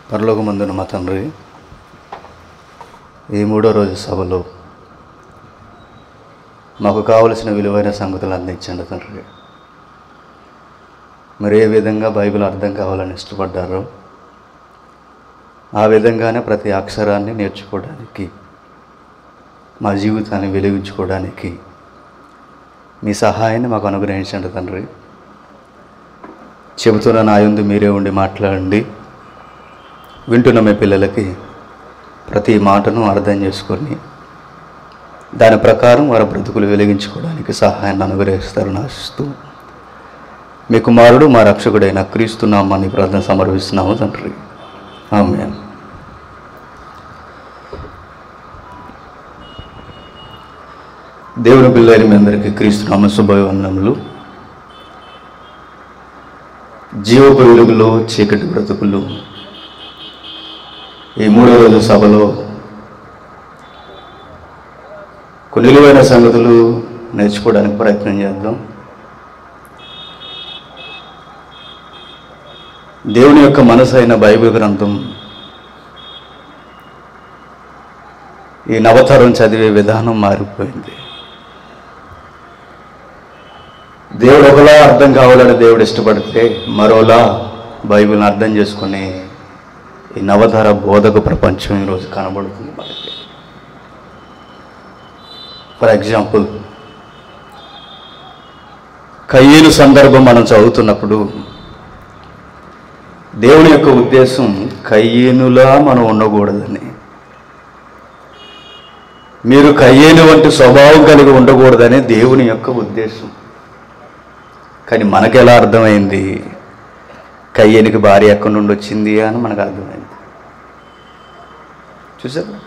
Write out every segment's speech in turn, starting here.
పరలోకమందున మా తండ్రి ఈ మూడో రోజు సభలో మాకు కావలసిన విలువైన సంగతులు అందించండి తండ్రి మరి ఏ విధంగా బైబిల్ అర్థం కావాలని ఇష్టపడ్డారో ఆ విధంగానే ప్రతి అక్షరాన్ని నేర్చుకోవడానికి మా జీవితాన్ని వెలిగించుకోవడానికి మీ సహాయాన్ని మాకు అనుగ్రహించండి తండ్రి చెబుతున్న నా యందు మీరే ఉండి మాట్లాడండి వింటున్న మీ పిల్లలకి ప్రతి మాటను అర్థం చేసుకొని దాని ప్రకారం వారి బ్రతుకులు వెలిగించుకోవడానికి సహాయాన్ని అనుగ్రహిస్తారని ఆశిస్తూ మీ కుమారుడు మా రక్షకుడైన క్రీస్తు నామాన్ని ప్రార్థన సమర్పిస్తున్నాము తండ్రి ఆమె దేవుని పిల్లని మీ అందరికీ క్రీస్తు నామ శుభవందనములు జీవపు వెలుగులో చీకటి బ్రతుకులు ఈ మూడో రోజు సభలో కొన్ని విలువైన సంగతులు నేర్చుకోవడానికి ప్రయత్నం చేద్దాం దేవుని యొక్క మనసు అయిన బైబిల్ గ్రంథం ఈ నవతరం చదివే విధానం మారిపోయింది దేవుడు ఒకలా అర్థం కావాలని దేవుడు ఇష్టపడితే మరోలా బైబిల్ని అర్థం చేసుకునే ఈ నవతర బోధక ప్రపంచం ఈరోజు కనబడుతుంది మనకి ఫర్ ఎగ్జాంపుల్ కయ్యేలు సందర్భం మనం చదువుతున్నప్పుడు దేవుని యొక్క ఉద్దేశం కయ్యేనులా మనం ఉండకూడదని మీరు కయ్యేను వంటి స్వభావం కలిగి ఉండకూడదని దేవుని యొక్క ఉద్దేశం కానీ మనకు ఎలా అర్థమైంది కయ్యనికి భార్య ఎక్కడి నుండి వచ్చింది అని మనకు అర్థమైంది చూసారు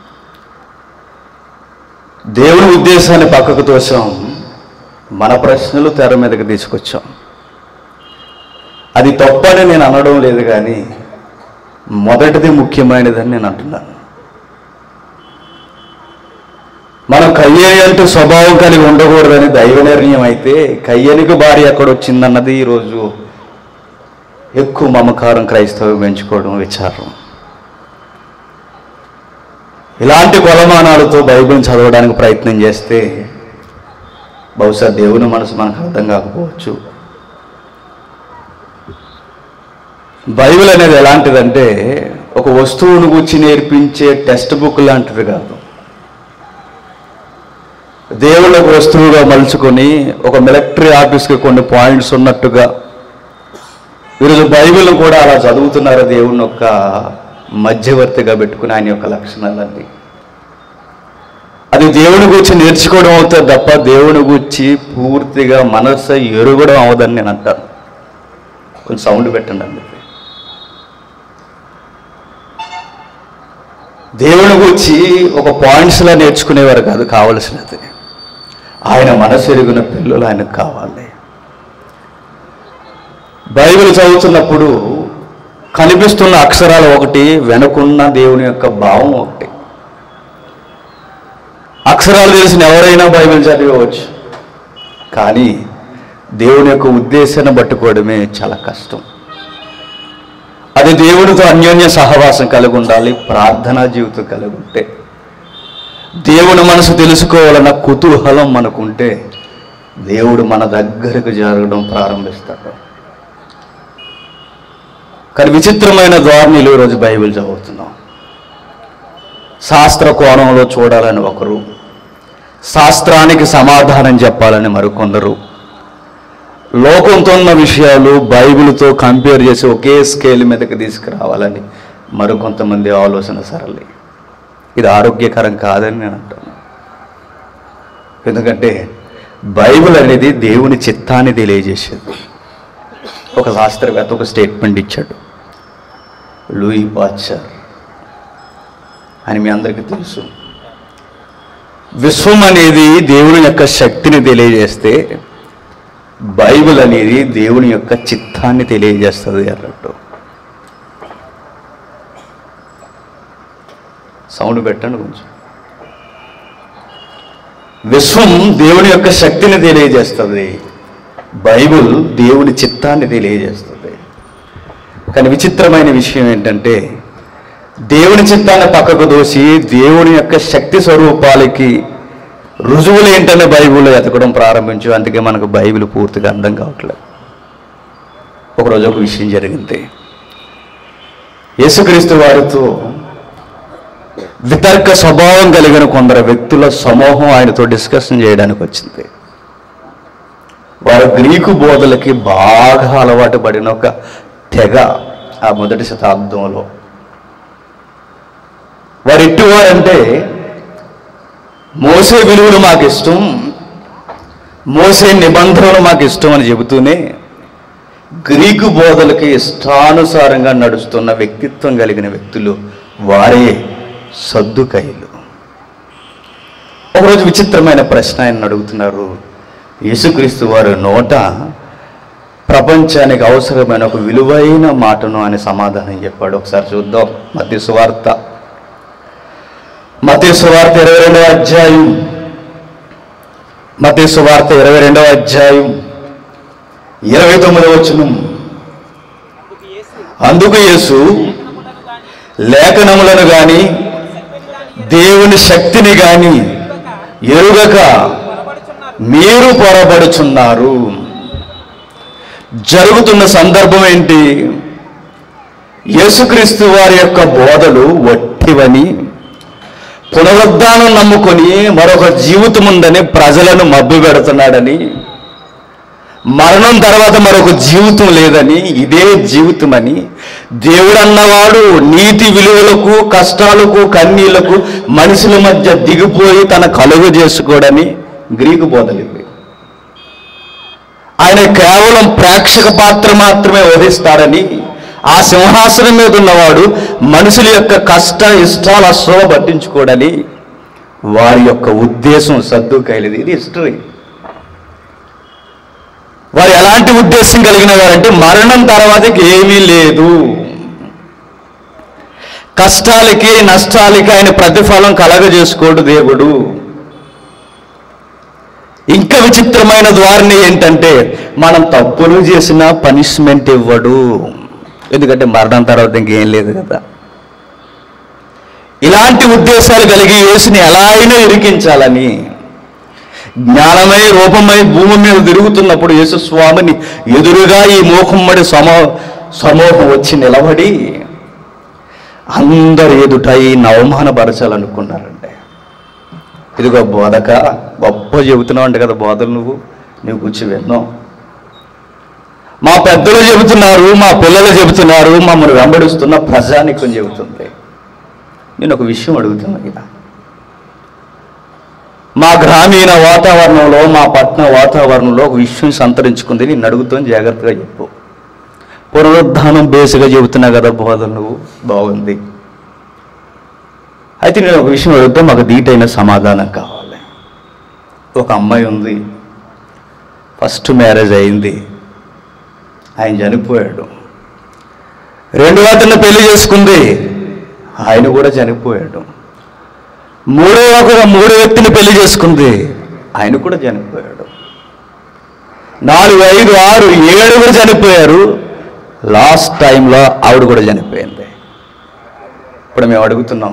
దేవుని ఉద్దేశాన్ని పక్కకు తోసాం మన ప్రశ్నలు తెర మీదకి తీసుకొచ్చాం అది తప్పని నేను అనడం లేదు కానీ మొదటిది ముఖ్యమైనదని నేను అంటున్నాను మనం కయ్యని అంటూ స్వభావం కలిగి ఉండకూడదని దైవ నిర్ణయం అయితే కయ్యనికి భార్య ఎక్కడ వచ్చిందన్నది ఈరోజు ఎక్కువ మమకారం క్రైస్తవం పెంచుకోవడం విచారం ఇలాంటి కొలమానాలతో బైబిల్ని చదవడానికి ప్రయత్నం చేస్తే బహుశా దేవుని మనసు మనకు అర్థం కాకపోవచ్చు బైబిల్ అనేది ఎలాంటిదంటే ఒక వస్తువును గురించి నేర్పించే టెక్స్ట్ బుక్ లాంటిది కాదు దేవుళ్ళకు వస్తువుగా మలుచుకొని ఒక మిలిటరీ ఆఫీస్కి కొన్ని పాయింట్స్ ఉన్నట్టుగా ఈరోజు బైబిల్ కూడా అలా చదువుతున్నారు దేవుని యొక్క మధ్యవర్తిగా పెట్టుకుని ఆయన యొక్క లక్షణాలన్నీ అది దేవుని గురించి నేర్చుకోవడం అవుతుంది తప్ప దేవుని గురించి పూర్తిగా మనసు ఎరుగడం అవదని నేను అంటాను కొంచెం సౌండ్ పెట్టండి అందుకే దేవుని గురించి ఒక పాయింట్స్లా నేర్చుకునేవారు కాదు కావలసినది ఆయన మనసు ఎరిగిన పిల్లలు ఆయనకు కావాలి బైబిల్ చదువుతున్నప్పుడు కనిపిస్తున్న అక్షరాలు ఒకటి వెనుకున్న దేవుని యొక్క భావం ఒకటి అక్షరాలు తెలిసిన ఎవరైనా బైబిల్ చదివవచ్చు కానీ దేవుని యొక్క ఉద్దేశాన్ని పట్టుకోవడమే చాలా కష్టం అది దేవుడితో అన్యోన్య సహవాసం కలిగి ఉండాలి ప్రార్థనా జీవితం కలిగి ఉంటే దేవుని మనసు తెలుసుకోవాలన్న కుతూహలం మనకుంటే దేవుడు మన దగ్గరకు జరగడం ప్రారంభిస్తాడు కానీ విచిత్రమైన ధోరణిలో ఈరోజు బైబిల్ చదువుతున్నాం శాస్త్ర కోణంలో చూడాలని ఒకరు శాస్త్రానికి సమాధానం చెప్పాలని మరికొందరు లోకంతో ఉన్న విషయాలు బైబిల్తో కంపేర్ చేసి ఒకే స్కేల్ మీదకి తీసుకురావాలని మరికొంతమంది ఆలోచన సరళి ఇది ఆరోగ్యకరం కాదని నేను అంటాను ఎందుకంటే బైబిల్ అనేది దేవుని చిత్తాన్ని తెలియజేసేది ఒక శాస్త్రవేత్త ఒక స్టేట్మెంట్ ఇచ్చాడు లూయి పాచర్ అని మీ అందరికీ తెలుసు విశ్వం అనేది దేవుని యొక్క శక్తిని తెలియజేస్తే బైబిల్ అనేది దేవుని యొక్క చిత్తాన్ని తెలియజేస్తుంది అన్నట్టు సౌండ్ పెట్టండి కొంచెం విశ్వం దేవుని యొక్క శక్తిని తెలియజేస్తుంది బైబిల్ దేవుని చిత్తాన్ని తెలియజేస్తుంది కానీ విచిత్రమైన విషయం ఏంటంటే దేవుని చిత్తాన్ని పక్కకు దోసి దేవుని యొక్క శక్తి స్వరూపాలకి రుజువులు ఏంటనే బైబిల్లో ఎతకడం ప్రారంభించు అందుకే మనకు బైబిల్ పూర్తిగా అర్థం కావట్లేదు ఒకరోజు ఒక విషయం జరిగింది యేసుక్రీస్తు వారితో వితర్క స్వభావం కలిగిన కొందరు వ్యక్తుల సమూహం ఆయనతో డిస్కషన్ చేయడానికి వచ్చింది వారు గ్రీకు బోధలకి బాగా అలవాటు పడిన ఒక తెగ ఆ మొదటి శతాబ్దంలో వారు ఎట్టువారంటే మోసే విలువలు మాకు ఇష్టం మోసే నిబంధనలు మాకు ఇష్టం అని చెబుతూనే గ్రీకు బోధలకి ఇష్టానుసారంగా నడుస్తున్న వ్యక్తిత్వం కలిగిన వ్యక్తులు వారే సద్దుకైలు ఒకరోజు విచిత్రమైన ప్రశ్న ఆయన అడుగుతున్నారు యేసుక్రీస్తు వారి నోట ప్రపంచానికి అవసరమైన ఒక విలువైన మాటను అని సమాధానం చెప్పాడు ఒకసారి చూద్దాం మధ్య సువార్త మధ్య సువార్త ఇరవై రెండవ అధ్యాయం మధ్య సువార్త ఇరవై రెండవ అధ్యాయం ఇరవై తొమ్మిదవ వచనం అందుకు యేసు లేఖనములను గాని దేవుని శక్తిని గాని ఎరుగక మీరు పొరబడుచున్నారు జరుగుతున్న సందర్భం ఏంటి యేసుక్రీస్తు వారి యొక్క బోధలు వట్టివని పునరుద్ధానం నమ్ముకొని మరొక జీవితం ఉందని ప్రజలను మబ్బు పెడుతున్నాడని మరణం తర్వాత మరొక జీవితం లేదని ఇదే జీవితమని దేవుడు అన్నవాడు నీతి విలువలకు కష్టాలకు కన్నీళ్లకు మనుషుల మధ్య దిగిపోయి తన కలుగు చేసుకోడని గ్రీకు బోధలు ఇవి ఆయన కేవలం ప్రేక్షక పాత్ర మాత్రమే వహిస్తాడని ఆ సింహాసనం మీద ఉన్నవాడు మనుషుల యొక్క కష్ట ఇష్టాల అశ్వ పట్టించుకోడని వారి యొక్క ఉద్దేశం సద్దు కైలిది ఇది హిస్టరీ వారు ఎలాంటి ఉద్దేశం కలిగిన వారంటే మరణం తర్వాతకి ఏమీ లేదు కష్టాలకి నష్టాలకి ఆయన ప్రతిఫలం కలగజేసుకోడు దేవుడు ఇంకా విచిత్రమైన ద్వారణ ఏంటంటే మనం తప్పులు చేసినా పనిష్మెంట్ ఇవ్వడు ఎందుకంటే మరణం తర్వాత ఇంకేం లేదు కదా ఇలాంటి ఉద్దేశాలు కలిగి యేసుని ఎలా అయినా ఇరికించాలని జ్ఞానమై రూపమై భూమి మీద తిరుగుతున్నప్పుడు యేసు స్వామిని ఎదురుగా ఈ మోకమ్మడి సమూ సమూహం వచ్చి నిలబడి అందరు ఎదుట ఈయన అవమానపరచాలనుకున్నారండి ఇదిగో బోధక గొప్ప చెబుతున్నావు అంట కదా బోధలు నువ్వు నువ్వు కూర్చి విన్నావు మా పెద్దలు చెబుతున్నారు మా పిల్లలు చెబుతున్నారు మమ్మల్ని వెంబడిస్తున్న ప్రజానికం చెబుతుంది నేను ఒక విషయం అడుగుతున్నా ఇక మా గ్రామీణ వాతావరణంలో మా పట్టణ వాతావరణంలో ఒక విషయం సంతరించుకుంది నేను అడుగుతాను జాగ్రత్తగా చెప్పు పునరుద్ధానం బేస్గా చెబుతున్నా కదా బోధలు నువ్వు బాగుంది అయితే నేను ఒక విషయం అడుగుతా మాకు దీటైన సమాధానం కావాలి ఒక అమ్మాయి ఉంది ఫస్ట్ మ్యారేజ్ అయింది ఆయన చనిపోయాడు రెండో అతన్ని పెళ్లి చేసుకుంది ఆయన కూడా చనిపోయాడు మూడో ఒక మూడో వ్యక్తిని పెళ్లి చేసుకుంది ఆయన కూడా చనిపోయాడు నాలుగు ఐదు ఆరు ఏడుగురు చనిపోయారు లాస్ట్ టైంలో ఆవిడ కూడా చనిపోయింది ఇప్పుడు మేము అడుగుతున్నాం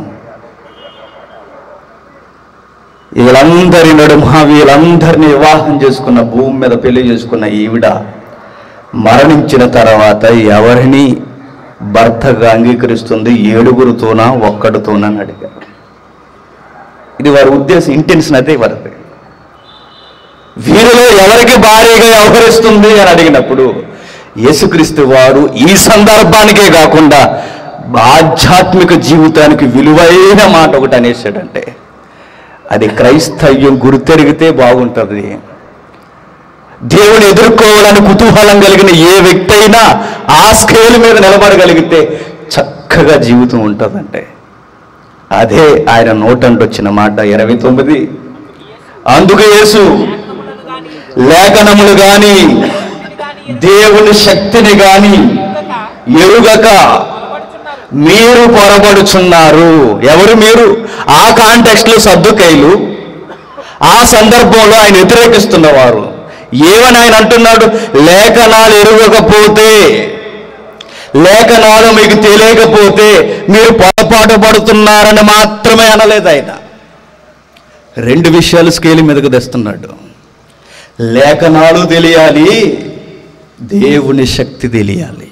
వీళ్ళందరి నడుమ వీళ్ళందరినీ వివాహం చేసుకున్న భూమి మీద పెళ్లి చేసుకున్న ఈవిడ మరణించిన తర్వాత ఎవరిని భర్తగా అంగీకరిస్తుంది ఏడుగురుతోనా ఒక్కడితోనా అని అడిగారు ఇది వారి ఉద్దేశం ఇంటెన్షన్ అదే వారిది వీరిలో ఎవరికి భార్యగా వ్యవహరిస్తుంది అని అడిగినప్పుడు యేసుక్రీస్తు వారు ఈ సందర్భానికే కాకుండా ఆధ్యాత్మిక జీవితానికి విలువైన మాట ఒకటి అనేసాడంటే అది క్రైస్తవ్యం గుర్తెరిగితే బాగుంటుంది దేవుని ఎదుర్కోవాలని కుతూహలం కలిగిన ఏ వ్యక్తి అయినా ఆ స్కేల్ మీద నిలబడగలిగితే చక్కగా జీవితం ఉంటుందంటే అదే ఆయన నోటంట వచ్చిన మాట ఇరవై తొమ్మిది అందుకు యేసు లేఖనములు గాని దేవుని శక్తిని గాని ఎరుగక మీరు పొరబడుచున్నారు ఎవరు మీరు ఆ కాంటెక్స్ట్ లో సర్దుకైలు ఆ సందర్భంలో ఆయన వ్యతిరేకిస్తున్నవారు ఏమని ఆయన అంటున్నాడు లేఖనాలు ఎరుగకపోతే లేఖనాలు మీకు తెలియకపోతే మీరు పొరపాటు పొరపాటు పడుతున్నారని మాత్రమే అనలేదు ఆయన రెండు విషయాలు స్కేల్ మీదకు తెస్తున్నాడు లేఖనాలు తెలియాలి దేవుని శక్తి తెలియాలి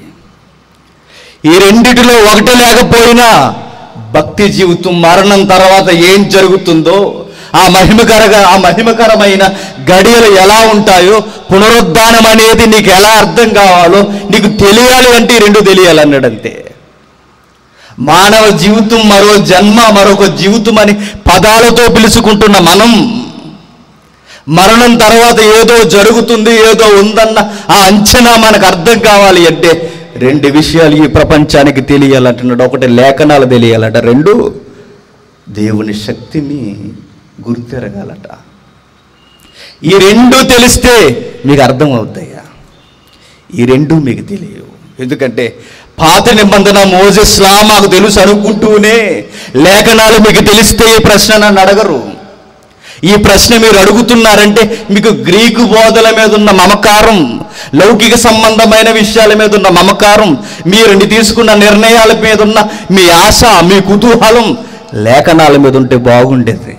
ఈ రెండిటిలో ఒకటి లేకపోయినా భక్తి జీవితం మరణం తర్వాత ఏం జరుగుతుందో ఆ మహిమకరగా ఆ మహిమకరమైన గడియలు ఎలా ఉంటాయో పునరుద్ధానం అనేది నీకు ఎలా అర్థం కావాలో నీకు తెలియాలి అంటే ఈ రెండు తెలియాలి అన్నాడు అంతే మానవ జీవితం మరో జన్మ మరొక జీవితం అని పదాలతో పిలుచుకుంటున్న మనం మరణం తర్వాత ఏదో జరుగుతుంది ఏదో ఉందన్న ఆ అంచనా మనకు అర్థం కావాలి అంటే రెండు విషయాలు ఈ ప్రపంచానికి తెలియాలంటున్నాడు ఒకటి లేఖనాలు తెలియాలట రెండు దేవుని శక్తిని గుర్తెరగాలట ఈ రెండు తెలిస్తే మీకు అర్థం అవుతాయా ఈ రెండు మీకు తెలియవు ఎందుకంటే పాత నిబంధన మోజెస్లా మాకు తెలుసు అనుకుంటూనే లేఖనాలు మీకు తెలిస్తే ఈ ప్రశ్న నన్ను అడగరు ఈ ప్రశ్న మీరు అడుగుతున్నారంటే మీకు గ్రీకు బోధల మీద ఉన్న మమకారం లౌకిక సంబంధమైన విషయాల మీద ఉన్న మమకారం మీరు తీసుకున్న నిర్ణయాల మీద ఉన్న మీ ఆశ మీ కుతూహలం లేఖనాల మీద ఉంటే బాగుండేది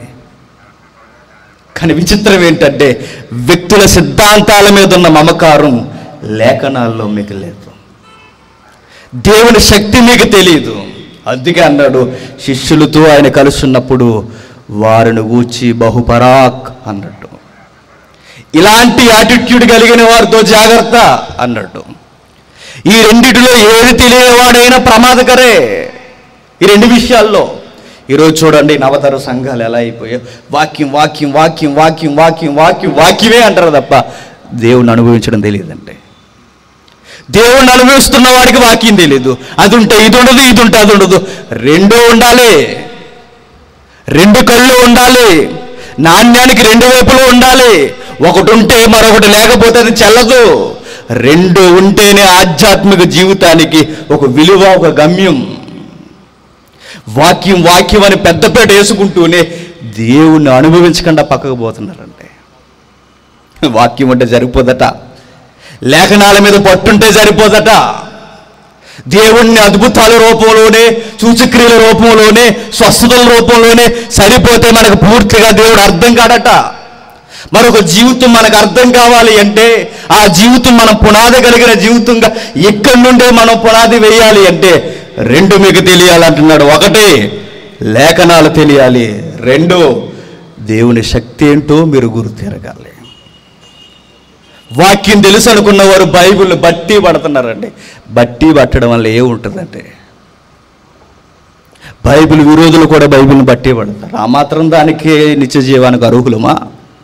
కానీ విచిత్రం ఏంటంటే వ్యక్తుల సిద్ధాంతాల మీద ఉన్న మమకారం లేఖనాల్లో మీకు లేదు దేవుని శక్తి మీకు తెలియదు అందుకే అన్నాడు శిష్యులతో ఆయన కలుస్తున్నప్పుడు వారిని గూర్చి బహుపరాక్ అన్నట్టు ఇలాంటి యాటిట్యూడ్ కలిగిన వారితో జాగ్రత్త అన్నట్టు ఈ రెండిటిలో ఏది తెలియనివాడైనా ప్రమాదకరే ఈ రెండు విషయాల్లో ఈరోజు చూడండి నవతర సంఘాలు ఎలా అయిపోయాయి వాక్యం వాక్యం వాక్యం వాక్యం వాక్యం వాక్యం వాక్యమే అంటారు తప్ప దేవుణ్ణి అనుభవించడం తెలియదంటే దేవుణ్ణి అనుభవిస్తున్న వాడికి వాక్యం తెలియదు అది ఉంటే ఇది ఉండదు ఇది ఉంటే అది ఉండదు రెండూ ఉండాలి రెండు కళ్ళు ఉండాలి నాణ్యానికి రెండు వైపులు ఉండాలి ఒకటి ఉంటే మరొకటి లేకపోతే అది చెల్లదు రెండు ఉంటేనే ఆధ్యాత్మిక జీవితానికి ఒక విలువ ఒక గమ్యం వాక్యం వాక్యం అని పెద్దపేట వేసుకుంటూనే దేవుణ్ణి అనుభవించకుండా పక్కకు పోతున్నారంటే వాక్యం అంటే సరిపోదట లేఖనాల మీద పట్టుంటే సరిపోదట దేవుణ్ణి అద్భుతాల రూపంలోనే సూచక్రియల రూపంలోనే స్వస్థతల రూపంలోనే సరిపోతే మనకు పూర్తిగా దేవుడు అర్థం కాడట మరొక జీవితం మనకు అర్థం కావాలి అంటే ఆ జీవితం మనం పునాది కలిగిన జీవితంగా ఎక్కడి నుండే మనం పునాది వేయాలి అంటే రెండు మీకు తెలియాలంటున్నాడు ఒకటి లేఖనాలు తెలియాలి రెండు దేవుని శక్తి ఏంటో మీరు గుర్తిరగాలి వాక్యం తెలుసు అనుకున్న వారు బైబిల్ బట్టి పడుతున్నారండి బట్టి పట్టడం వల్ల ఏముంటుందంటే బైబిల్ విరోధులు కూడా బైబిల్ని బట్టి పడతారు ఆ మాత్రం దానికి నిత్య జీవానికి అర్హులమా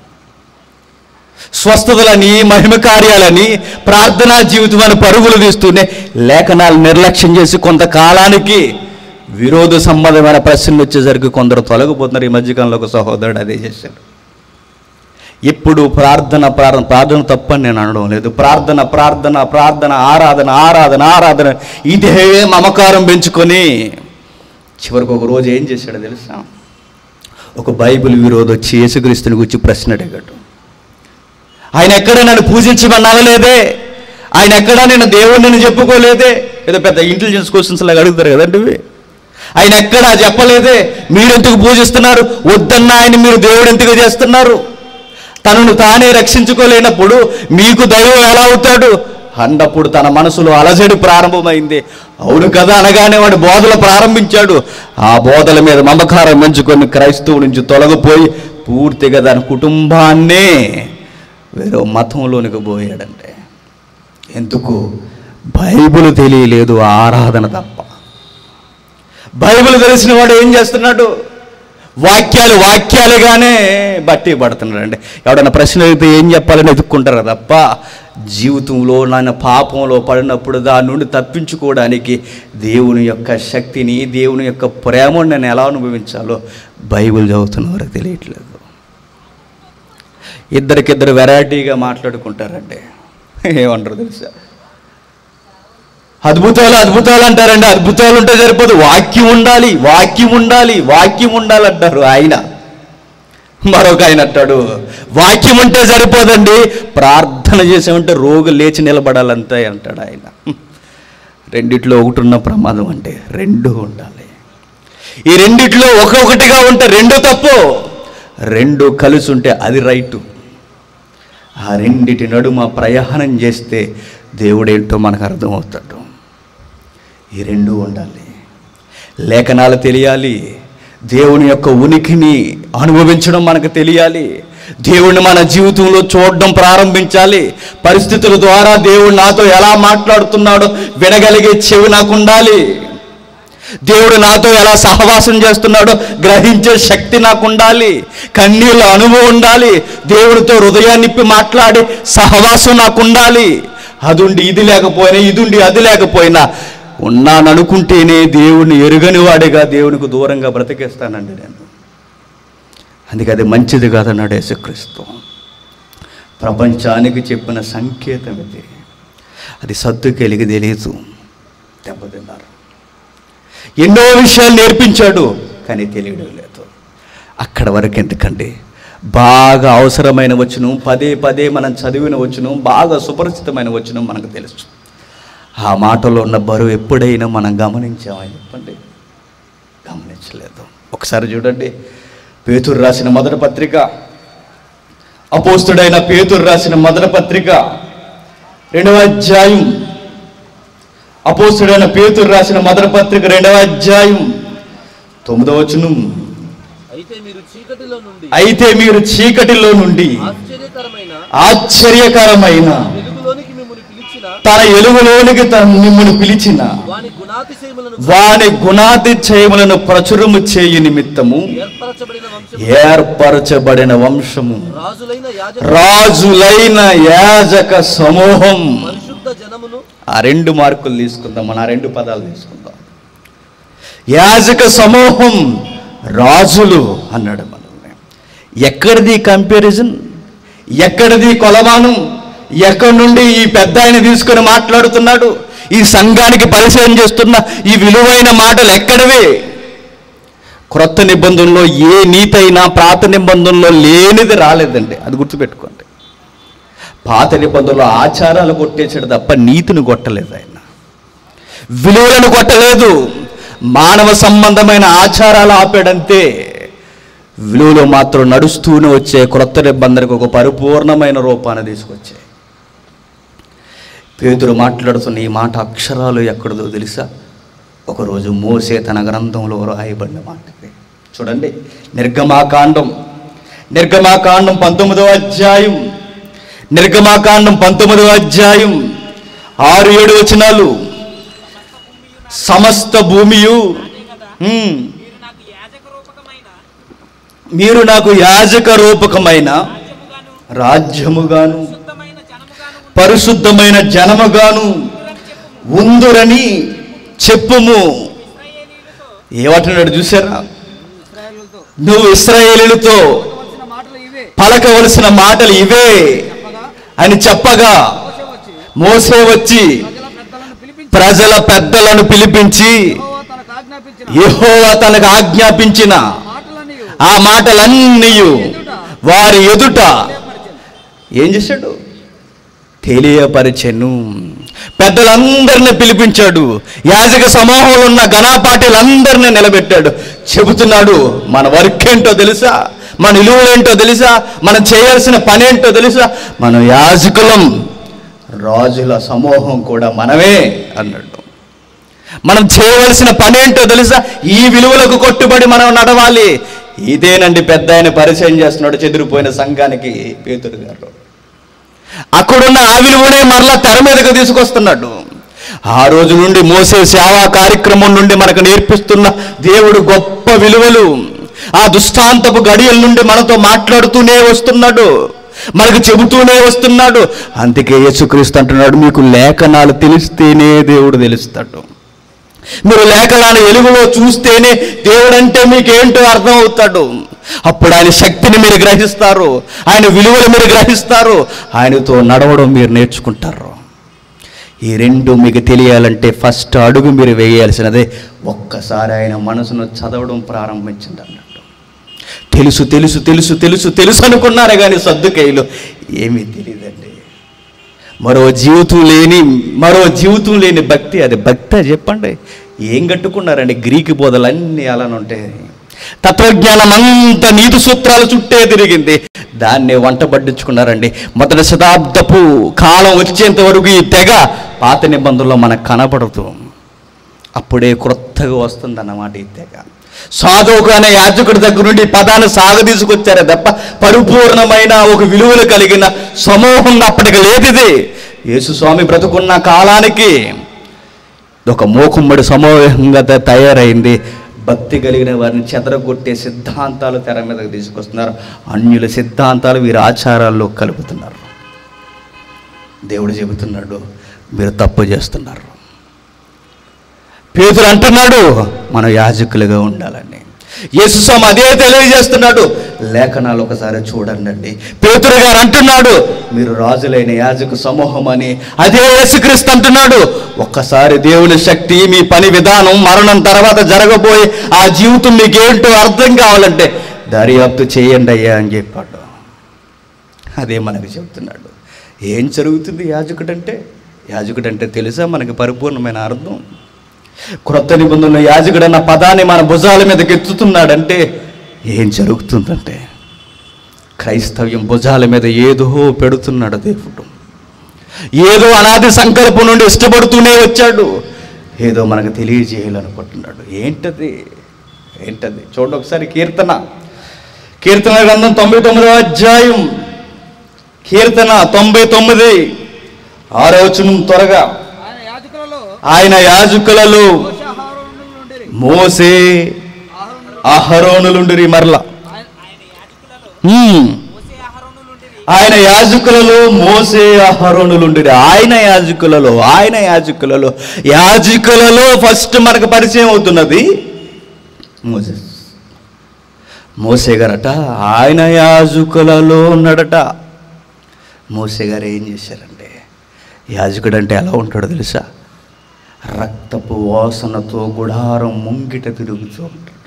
స్వస్థతలని మహిమ కార్యాలని ప్రార్థనా జీవితం అని పరుగులు తీస్తూనే లేఖనాలు నిర్లక్ష్యం చేసి కొంతకాలానికి విరోధ సంబంధమైన ప్రశ్నలు వచ్చేసరికి కొందరు తొలగిపోతున్నారు ఈ మధ్యకాలంలో ఒక సహోదరుడు అదే చేశాడు ఎప్పుడు ప్రార్థన ప్రార్థన ప్రార్థన తప్పని నేను అనడం లేదు ప్రార్థన ప్రార్థన ప్రార్థన ఆరాధన ఆరాధన ఆరాధన ఇదే మమకారం పెంచుకొని చివరికి ఒక రోజు ఏం చేశాడో తెలుసా ఒక బైబిల్ విరోధి వచ్చి యేసుక్రీస్తుని గురించి ప్రశ్న అడిగాడు ఆయన ఎక్కడ నన్ను పూజించమని అనలేదే ఆయన ఎక్కడ నేను దేవుడిని చెప్పుకోలేదే ఏదో పెద్ద ఇంటెలిజెన్స్ క్వశ్చన్స్ లాగా అడుగుతారు కదండి ఇవి ఆయన ఎక్కడా చెప్పలేదే మీరు ఎందుకు పూజిస్తున్నారు వద్దన్న ఆయన మీరు దేవుడు ఎందుకు చేస్తున్నారు తనను తానే రక్షించుకోలేనప్పుడు మీకు దైవం ఎలా అవుతాడు అన్నప్పుడు తన మనసులో అలజడి ప్రారంభమైంది అవును కదా అనగానే వాడు బోధలు ప్రారంభించాడు ఆ బోధల మీద మమకారం పెంచుకొని క్రైస్తవు నుంచి తొలగిపోయి పూర్తిగా దాని కుటుంబాన్నే వేరే మతంలోనికి పోయాడంటే ఎందుకు బైబిల్ తెలియలేదు ఆరాధన తప్ప బైబిల్ తెలిసిన వాడు ఏం చేస్తున్నాడు వాక్యాలు వాక్యాలుగానే బట్టి పడుతున్నాడండి ఎవడన్నా ప్రశ్న అడిగితే ఏం చెప్పాలని ఎదుక్కుంటారు తప్ప జీవితంలో నాయన పాపంలో పడినప్పుడు దాని నుండి తప్పించుకోవడానికి దేవుని యొక్క శక్తిని దేవుని యొక్క ప్రేమను నేను ఎలా అనుభవించాలో బైబిల్ చదువుతున్న వారికి తెలియట్లేదు ఇద్దరికిద్దరు వెరైటీగా మాట్లాడుకుంటారండి ఏమంటారు తెలుసా అద్భుతాలు అద్భుతాలు అంటారండి అద్భుతాలు ఉంటే సరిపోదు వాక్యం ఉండాలి వాక్యం ఉండాలి వాక్యం ఉండాలి అంటారు ఆయన మరొక ఆయన అంటాడు వాక్యం ఉంటే సరిపోదండి ప్రార్థన చేసామంటే రోగు లేచి నిలబడాలంతే అంటాడు ఆయన రెండిట్లో ఒకటి ఉన్న ప్రమాదం అంటే రెండు ఉండాలి ఈ రెండిట్లో ఒక్కొక్కటిగా ఉంటే రెండు తప్పు రెండు కలిసి ఉంటే అది రైటు ఆ రెండిటి నడుమ ప్రయాణం చేస్తే దేవుడేంటో మనకు అర్థమవుతాడు ఈ రెండు ఉండాలి లేఖనాలు తెలియాలి దేవుని యొక్క ఉనికిని అనుభవించడం మనకు తెలియాలి దేవుణ్ణి మన జీవితంలో చూడడం ప్రారంభించాలి పరిస్థితుల ద్వారా దేవుడు నాతో ఎలా మాట్లాడుతున్నాడో వినగలిగే చెవి నాకు ఉండాలి దేవుడు నాతో ఎలా సహవాసం చేస్తున్నాడో గ్రహించే శక్తి నాకు ఉండాలి కన్నీళ్ళ అనుభవం ఉండాలి దేవుడితో హృదయాన్నిప్పి మాట్లాడే సహవాసం నాకు ఉండాలి అదుండి ఇది లేకపోయినా ఇదుండి అది లేకపోయినా ఉన్నాననుకుంటేనే దేవుణ్ణి ఎరుగని వాడిగా దేవునికి దూరంగా బ్రతికేస్తానండి నేను అందుకే అది మంచిది కాదన్నాడు యేసుక్రీస్తు ప్రపంచానికి చెప్పిన సంకేతం ఇది అది సత్తుకెలిగి తెలియదు దెబ్బతిన్నారు ఎన్నో విషయాలు నేర్పించాడు కానీ తెలియడం లేదు అక్కడ వరకు ఎందుకండి బాగా అవసరమైన వచనం పదే పదే మనం చదివిన వచనం బాగా సుపరిచితమైన వచనం మనకు తెలుసు ఆ మాటలో ఉన్న బరువు ఎప్పుడైనా మనం గమనించామా చెప్పండి గమనించలేదు ఒకసారి చూడండి పేతురు రాసిన మొదటి పత్రిక అపోస్తుడైన పేతురు రాసిన మొదటి పత్రిక రెండవ అధ్యాయం అపోస్తుడైన పేతురు రాసిన మొదటి పత్రిక రెండవ అధ్యాయం తొమ్మిదవ వచనం అయితే మీరు చీకటిలో నుండి అయితే మీరు చీకటిలో నుండి ఆశ్చర్యకరమైన ఆశ్చర్యకరమైన వెలుగులోనికి మిమ్మల్ని పిలిచిన తన ఎలుగులోనికి తన మిమ్మల్ని పిలిచిన వాని గుణాతిశయములను వాని గుణాతిశయములను ప్రచురము చేయు నిమిత్తము ఏర్పరచబడిన వంశం ఏర్పరచబడిన వంశము రాజులైన యాజక రాజులైన యాజక సమూహం పరిశుద్ధ జనమును ఆ రెండు మార్కులు తీసుకుందాం మన ఆ రెండు పదాలు తీసుకుందాం యాజక సమూహం రాజులు అన్నాడు మనల్ని ఎక్కడిది కంపారిజన్ ఎక్కడిది కొలమానం ఎక్కడి నుండి ఈ పెద్ద ఆయన తీసుకొని మాట్లాడుతున్నాడు ఈ సంఘానికి పరిచయం చేస్తున్న ఈ విలువైన మాటలు ఎక్కడివి క్రొత్త నిబంధనలో ఏ నీతైనా పాత నిబంధనలో లేనిది రాలేదండి అది గుర్తుపెట్టుకోండి పాత నిబంధనలో ఆచారాలు కొట్టేసాడు తప్ప నీతిని కొట్టలేదు ఆయన విలువలను కొట్టలేదు మానవ సంబంధమైన ఆచారాలు ఆపాడంతే విలువలు మాత్రం నడుస్తూనే వచ్చే క్రొత్త నిబంధనకు ఒక పరిపూర్ణమైన రూపాన్ని తీసుకొచ్చాయి పేతురు మాట్లాడుతున్న ఈ మాట అక్షరాలు ఎక్కడదో తెలుసా ఒకరోజు మోసే తన గ్రంథంలో రాయబడిన మాట ఇది. చూడండి నిర్గమాకాండం నిర్గమాకాండం పంతొమ్మిదవ అధ్యాయం నిర్గమాకాండం పంతొమ్మిదవ అధ్యాయం ఆరు ఏడు వచనాలు సమస్త భూమియు ఉమ్, మీరు నాకు యాజక రూపకమైన మీరు నాకు యాజక రూపకమైన రాజ్యముగాను రాజ్యముగాను శుద్ధమైన జనముగాను పరిశుద్ధమైన జనముగాను ఉందురని చెప్పుము ఇశ్రాయేలీయులతో ఏమంటున్నాడు చూసారా ఇశ్రాయేలులతో నువ్వు ఇస్రాయేలులతో పలకవలసిన మాటలు ఇవే పలకవలసిన మాటలు ఇవే చెప్పగా అని చెప్పగా మోషే వచ్చి మోసే వచ్చి ప్రజల పెద్దలను పిలిపించి ప్రజల పెద్దలను పిలిపించి యెహోవా తనకు ఆజ్ఞాపించిన యెహోవా తనకు ఆజ్ఞాపించిన మాటలన్నీ ఆ మాటలన్నీ వారి ఎదుట ఏం చేశాడు తెలియపరిచెను పెద్దలందరిని పిలిపించాడు యాజక సమూహంలో ఉన్న ఘనాపాటిలందరినీ నిలబెట్టాడు చెబుతున్నాడు మన వర్క్ ఏంటో తెలుసా మన విలువలేంటో తెలుసా మనం చేయాల్సిన పని ఏంటో తెలుసా మనం యాజకులం రాజుల సమూహం కూడా మనమే అన్నాడు మనం చేయవలసిన పని ఏంటో తెలుసా ఈ విలువలకు కొట్టుబడి మనం నడవాలి ఇదేనండి పెద్ద ఆయన పరిచయం చేస్తున్నాడు చెదిరిపోయిన సంఘానికి పేతురు గారు అక్కడున్న ఆ విలువనే మరలా తెర మీదకు తీసుకొస్తున్నాడు ఆ రోజు నుండి మోసే సేవా కార్యక్రమం నుండి మనకు నేర్పిస్తున్న దేవుడు గొప్ప విలువలు ఆ దుష్టాంతపు గడియల నుండి మనతో మాట్లాడుతూనే వస్తున్నాడు మనకు చెబుతూనే వస్తున్నాడు అందుకే యేసుక్రీస్తు అంటున్నాడు మీకు లేఖనాలు తెలిస్తేనే దేవుడు తెలుస్తాడు మీరు లేఖనాలు ఎలుగులో చూస్తేనే దేవుడు అంటే మీకేంటో అర్థం అవుతాడు అప్పుడు ఆయన శక్తిని మీరు గ్రహిస్తారు ఆయన విలువలు మీరు గ్రహిస్తారు ఆయనతో నడవడం మీరు నేర్చుకుంటారు ఈ రెండు మీకు తెలియాలంటే ఫస్ట్ అడుగు మీరు వేయాల్సినదే ఒక్కసారి ఆయన మనసును చదవడం ప్రారంభించింది అన్నట్టు తెలుసు తెలుసు తెలుసు తెలుసు తెలుసు అనుకున్నారే కానీ సర్దుకైలు ఏమీ తెలియదండి మరో జీవితం లేని మరో జీవితం లేని భక్తి అది భక్తి చెప్పండి ఏం కట్టుకున్నారండి గ్రీకు బోధలన్నీ అలానే ఉంటాయి తత్వజ్ఞానం అంతా నీతి సూత్రాల చుట్టే తిరిగింది దాన్ని వంట పట్టించుకున్నారండి మొదటి శతాబ్దపు కాలం వచ్చేంత వరకు ఈ తెగ పాత నిబంధనలో మనకు కనపడుతూ అప్పుడే క్రొత్తగా వస్తుందన్నమాట ఈ తెగ సాధువుకు అనే యాజకుడి దగ్గర నుండి ఈ పదాన్ని సాగ తీసుకొచ్చారే తప్ప పరిపూర్ణమైన ఒక విలువలు కలిగిన సమూహం అప్పటికి లేదు ఇది యేసుస్వామి బ్రతుకున్న కాలానికి ఒక మోకుమ్మడి సమూహంగా త- తయారైంది భక్తి కలిగిన వారిని చెదరగొట్టే సిద్ధాంతాలు తెర మీదకి తీసుకొస్తున్నారు అన్యుల సిద్ధాంతాలు వీరి ఆచారాల్లో కలుపుతున్నారు దేవుడు చెబుతున్నాడు మీరు తప్పు చేస్తున్నారు పేతురు అంటున్నాడు మనం యాజకులుగా ఉండాలని యేసుస్వామి అదే తెలియజేస్తున్నాడు లేఖనాలు ఒకసారి చూడండి పేతురు గారు అంటున్నాడు మీరు రాజులైన యాజక సమూహం అని అదే యేసుక్రీస్తు అంటున్నాడు ఒక్కసారి దేవుని శక్తి మీ పని విధానం మరణం తర్వాత జరగబోయే ఆ జీవితం మీకేంటో అర్థం కావాలంటే దర్యాప్తు చేయండి అయ్యా అని చెప్పాడు అదే మనకు చెప్తున్నాడు ఏం జరుగుతుంది యాజకుడంటే యాజకుడంటే తెలుసా మనకి పరిపూర్ణమైన అర్థం క్రొత్త నిబంధనలో యాజకుడు అన్న పదాన్ని మన భుజాల మీదకి ఎత్తుతున్నాడంటే ఏం జరుగుతుందంటే క్రైస్తవ్యం భుజాల మీద ఏదో పెడుతున్నాడు దేవుడు ఏదో అనాది సంకల్పం నుండి ఇష్టపడుతూనే వచ్చాడు ఏదో మనకు తెలియజేయాలనుకుంటున్నాడు ఏంటది ఏంటది చూడండి ఒకసారి కీర్తన కీర్తన గ్రంథం తొంభై తొమ్మిదవ అధ్యాయం కీర్తన తొంభై తొమ్మిది ఆరో వచనం త్వరగా ఆయన యాజకులలో ఆయన యాజకులలో మోషే అహరోనులు నుండిరి. మోసే అహరోనులు అహరోనులుండిరి మరల ఆయన ఆయన యాజకులలో హ్మ్. మోషే అహరోనులు నుండిరి. ఆయన యాజకులలో మోసే అహరోనులుండిరి ఆయన యాజకులలో ఆయన యాజకులలో యాజకులలో ఫస్ట్ మనకు పరిచయం అవుతున్నది మోసెస్ మోసే గారట ఆయన యాజకులలో ఉన్నాడట మోసే గారు ఏం చేశారంటే యాజకుడు అంటే ఎలా ఉంటాడో తెలుసా రక్తపు వాసనతో గుడారం ముంగిట తిరుగుతూ ఉంటాడు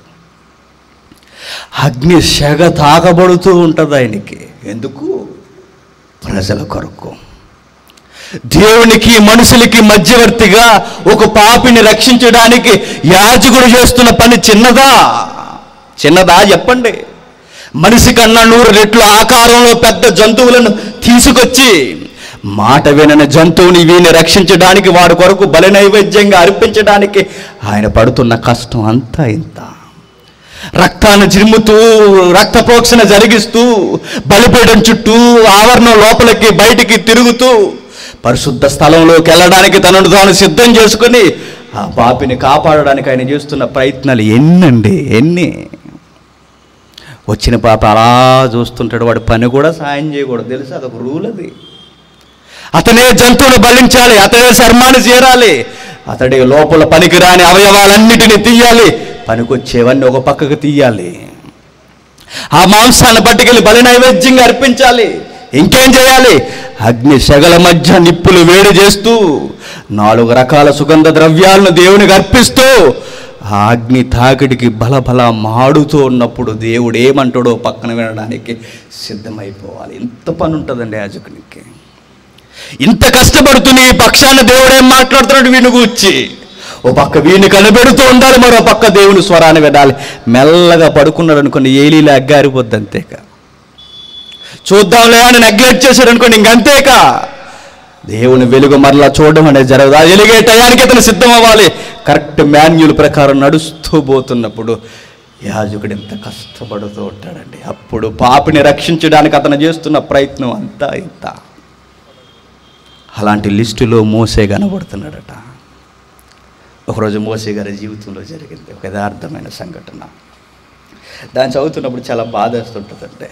అగ్ని సెగ తాకబడుతూ ఉంటుంది ఆయనకి ఎందుకు ప్రజల కొరకు దేవునికి మనుషులకి మధ్యవర్తిగా ఒక పాపిని రక్షించడానికి యాజకుడు చేస్తున్న పని చిన్నదా చిన్నదా చెప్పండి మనిషి కన్నా నూరు రెట్లు ఆకారంలో పెద్ద జంతువులను తీసుకొచ్చి మాట వినని జంతువుని వీని రక్షించడానికి వాడి కొరకు బలి నైవేద్యంగా అర్పించడానికి ఆయన పడుతున్న కష్టం అంతా ఇంత రక్తాన్ని చిరుముతూ రక్త ప్రోక్షణ జరిగిస్తూ బలిపీఠం చుట్టూ ఆవరణం లోపలికి బయటికి తిరుగుతూ పరిశుద్ధ స్థలంలోకి వెళ్ళడానికి తనను తాను సిద్ధం చేసుకుని ఆ పాపిని కాపాడడానికి ఆయన చేస్తున్న ప్రయత్నాలు ఎన్నండి ఎన్ని వచ్చిన పాప అలా చూస్తుంటాడు వాడి పని కూడా సాయం చేయకూడదు తెలుసు అదొక రూల్ అది అతనే జంతువును బలించాలి అతనే శర్మాన్ని చేరాలి అతడి లోపల పనికిరాని అవయవాలన్నిటిని తీయాలి పనికొచ్చేవన్నీ ఒక పక్కకు తీయాలి ఆ మాంసాన్ని పట్టుకెళ్ళి బలి నైవేద్యంగా అర్పించాలి ఇంకేం చేయాలి అగ్ని శగల మధ్య నిప్పులు వేడి చేస్తూ నాలుగు రకాల సుగంధ ద్రవ్యాలను దేవునికి అర్పిస్తూ ఆ అగ్ని తాకిడికి బలబల మాడుతూ ఉన్నప్పుడు దేవుడు ఏమంటాడో పక్కన వినడానికి సిద్ధమైపోవాలి ఇంత పని ఉంటుందండి యాజకునికి ఇంత కష్టపడుతున్న ఈ పక్షాన దేవుడు ఏం మాట్లాడుతున్నాడు వీని గూర్చి ఓ పక్క వీని కనబెడుతూ ఉండాలి మరో పక్క దేవుని స్వరాన్ని వినాలి మెల్లగా పడుకున్నాడు అనుకోండి ఏలీలా అగ్గారిపోద్ది అంతేక చూద్దాంలే అని నెగ్లెక్ట్ చేశాడు అనుకోండి ఇంకంతేక దేవుని వెలుగు మరలా చూడడం అనేది జరగదు ఆ వెలిగే టయానికి అతను సిద్ధం అవ్వాలి కరెక్ట్ మాన్యుల్ ప్రకారం నడుస్తూ పోతున్నప్పుడు యాజకుడు ఎంత కష్టపడుతూ ఉంటాడండి అప్పుడు పాపిని రక్షించడానికి అతను చేస్తున్న ప్రయత్నం అంతా ఇంత అలాంటి లిస్టులో మోసే కనబడుతున్నాడట ఒకరోజు మోసే గారి జీవితంలో జరిగింది ఒక యథార్థమైన సంఘటన దాన్ని చదువుతున్నప్పుడు చాలా బాధేస్తుంటుందంటే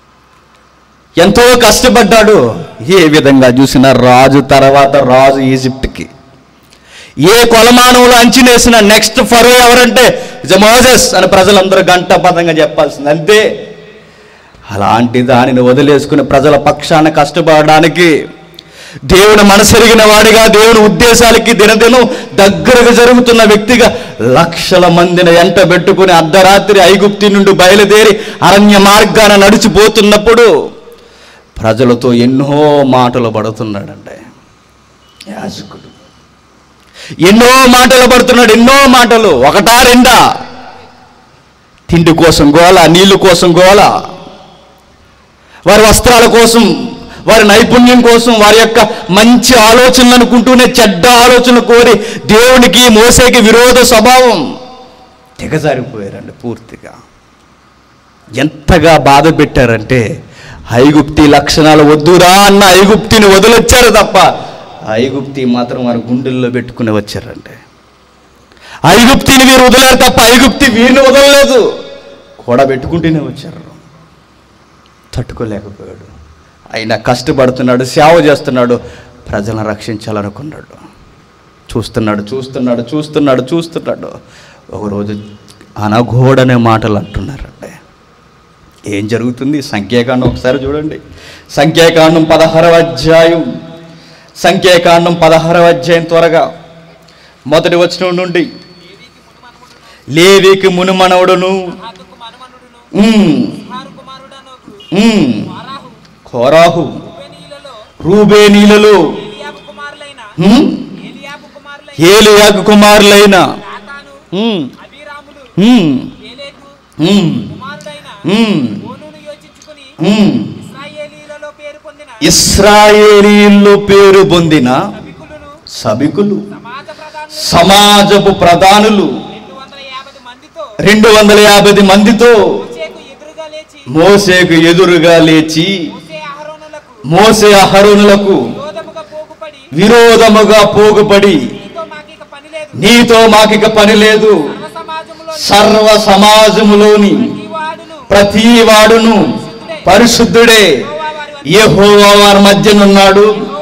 ఎంతో కష్టపడ్డాడు ఏ విధంగా చూసినా రాజు తర్వాత రాజు ఈజిప్ట్కి ఏ కొలమానంలో అంచనేసిన నెక్స్ట్ ఫరో ఎవరంటే మోజెస్ అని ప్రజలందరూ గంట పదంగా చెప్పాల్సింది అంతే అలాంటి దానిని వదిలేసుకుని ప్రజల పక్షాన కష్టపడడానికి దేవుని మనసెరిగిన వాడిగా దేవుని ఉద్దేశాలకి దినదినం దగ్గరగా జరుగుతున్న వ్యక్తిగా లక్షల మందిని ఎంట పెట్టుకుని అర్ధరాత్రి ఐగుప్తి నుండి బయలుదేరి అరణ్య మార్గాన నడిచిపోతున్నప్పుడు ప్రజలతో ఎన్నో మాటలు పడుతున్నాడండి యాజకుడు ఎన్నో మాటలు పడుతున్నాడు ఎన్నో మాటలు ఒకటా రెండా తిండి కోసం గోల నీళ్లు కోసం గోల వారి వస్త్రాల కోసం వారి నైపుణ్యం కోసం వారి యొక్క మంచి ఆలోచనలు అనుకుంటూనే చెడ్డ ఆలోచనలు కోరి దేవునికి మోసేకి విరోధ స్వభావం తెగజారిపోయారండి పూర్తిగా ఎంతగా బాధ పెట్టారంటే ఐగుప్తి లక్షణాలు వద్దురా అన్న ఐగుప్తిని వదిలొచ్చారు తప్ప ఐగుప్తి మాత్రం వారి గుండెల్లో పెట్టుకుని వచ్చారండి ఐగుప్తిని వీరు వదిలేరు తప్ప ఐగుప్తి వీరిని వదలలేదు కూడా పెట్టుకుంటూనే వచ్చారు తట్టుకోలేకపోయాడు ఆయన కష్టపడుతున్నాడు సేవ చేస్తున్నాడు ప్రజలను రక్షించాలనుకున్నాడు చూస్తున్నాడు చూస్తున్నాడు చూస్తున్నాడు చూస్తున్నాడు ఒకరోజు అనఘోడనే మాటలు అంటున్నారండి ఏం జరుగుతుంది సంఖ్యాకాండం ఒకసారి చూడండి సంఖ్యాకాండం పదహారవ అధ్యాయం సంఖ్యాకాండం పదహారవ అధ్యాయం త్వరగా మొదటి వచనం నుండి లేవికి మునుమనవుడును హాతుకు మనుమనుడును ఉమ్, హారు కుమారుడనొకడు ఉమ్, వారాహు కోరాహు రూబేనీయులలో రూబేనీలలో ఏలియాబు కుమారులైన ఉమ్, ఏలియాబు కుమారులైన ఏలియాకు కుమారులైన దాతాను ఉమ్, అభిరాములు ఉమ్, ఏలేకు ఉమ్, కుమారుడైన ఉమ్, ఓనును యోచించుకుని ఉమ్. ఇస్రాయేలీలలో పేరు పొందిన ఇస్రాయేలీల్లో పేరు పొందిన సభికులను సభికులు సమాజ ప్రధానులు సమాజపు ప్రధానులు రెండు వందల యాభై మందితో రెండు వందల యాభై మందితో మోషేకు ఎదురుగా లేచి మోసేకు ఎదురుగా లేచి మోసే అహరోనులకు మోసే అహరోనులకు విరోధముగా పోగుపడి విరోధముగా పోగుపడి నీతో మాకిక పని లేదు నీతో మాకిక పని లేదు సర్వ సమాజములో సర్వ సమాజములోని ప్రతి వాడును ప్రతి వాడును పరిశుద్ధుడే యెహోవా వారి మధ్యనున్నాడు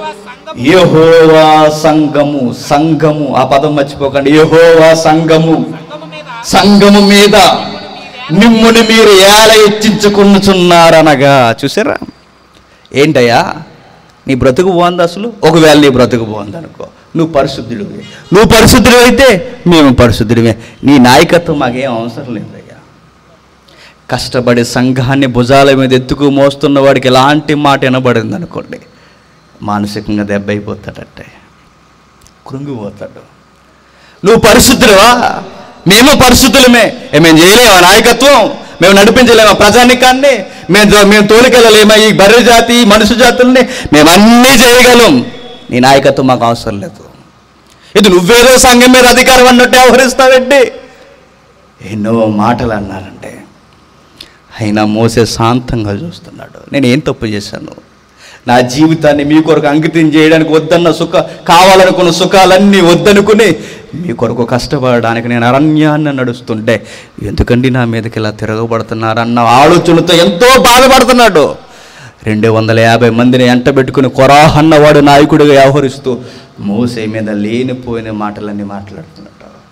యెహోవా సంఘం యెహోవా సంఘము సంఘము ఆ పదం మర్చిపోకండి యెహోవా సంఘము సంఘము మీద సంఘము మీద మిమ్ముని మీరు ఏల ఎత్తించుకున్నారనగా చూసారా ఏంటయ్యా నీ బ్రతుకు బాగుంది అసలు ఒకవేళ నీ బ్రతుకు బాగుంది అనుకో నువ్వు పరిశుద్ధుడివి నువ్వు పరిశుద్ధుడు అయితే మేము పరిశుద్ధుడివే నీ నాయకత్వం మాకేం అవసరం లేదయ్యా కష్టపడి సంఘాన్ని భుజాల మీద ఎత్తుకు మోస్తున్న వాడికి ఎలాంటి మాట వినబడింది అనుకోండి మానసికంగా దెబ్బ అయిపోతాడంటే కృంగిపోతాడు నువ్వు పరిశుద్ధులవా మేము పరిశుద్ధులమే ఏ, మేము చేయలేమా నాయకత్వం మేము నడిపించలేమా ప్రజానికాన్ని మేము తో- మేము తోలికెళ్ళలేమా ఈ బర్రె జాతి ఈ మనుషు జాతుల్ని మేము అన్నీ చేయగలం నీ నాయకత్వం మాకు అవసరం లేదు ఇది నువ్వేదో సంఘం మీద అధికారం అన్నట్టు వ్యవహరిస్తావేంటి ఎన్నో మాటలు అన్నారంటే అయినా మోసే శాంతంగా చూస్తున్నాడు నేను ఏం తప్పు చేశాను నా జీవితాన్ని మీ కొరకు అంకితం చేయడానికి వద్దన్న సుఖ కావాలనుకున్న సుఖాలన్నీ వద్దనుకుని మీ కొరకు కష్టపడడానికి నేను అరణ్యాన్ని నడుస్తుంటే ఎందుకండి నా మీదకి ఇలా తిరగబడుతున్నారన్న ఆలోచనతో ఎంతో బాధపడుతున్నాడు రెండు వందల యాభై మందిని ఎంటబెట్టుకుని కొరాహన్నవాడు నాయకుడిగా వ్యవహరిస్తూ మోసే మీద లేనిపోయిన మాటలన్నీ మాట్లాడుతున్నాడు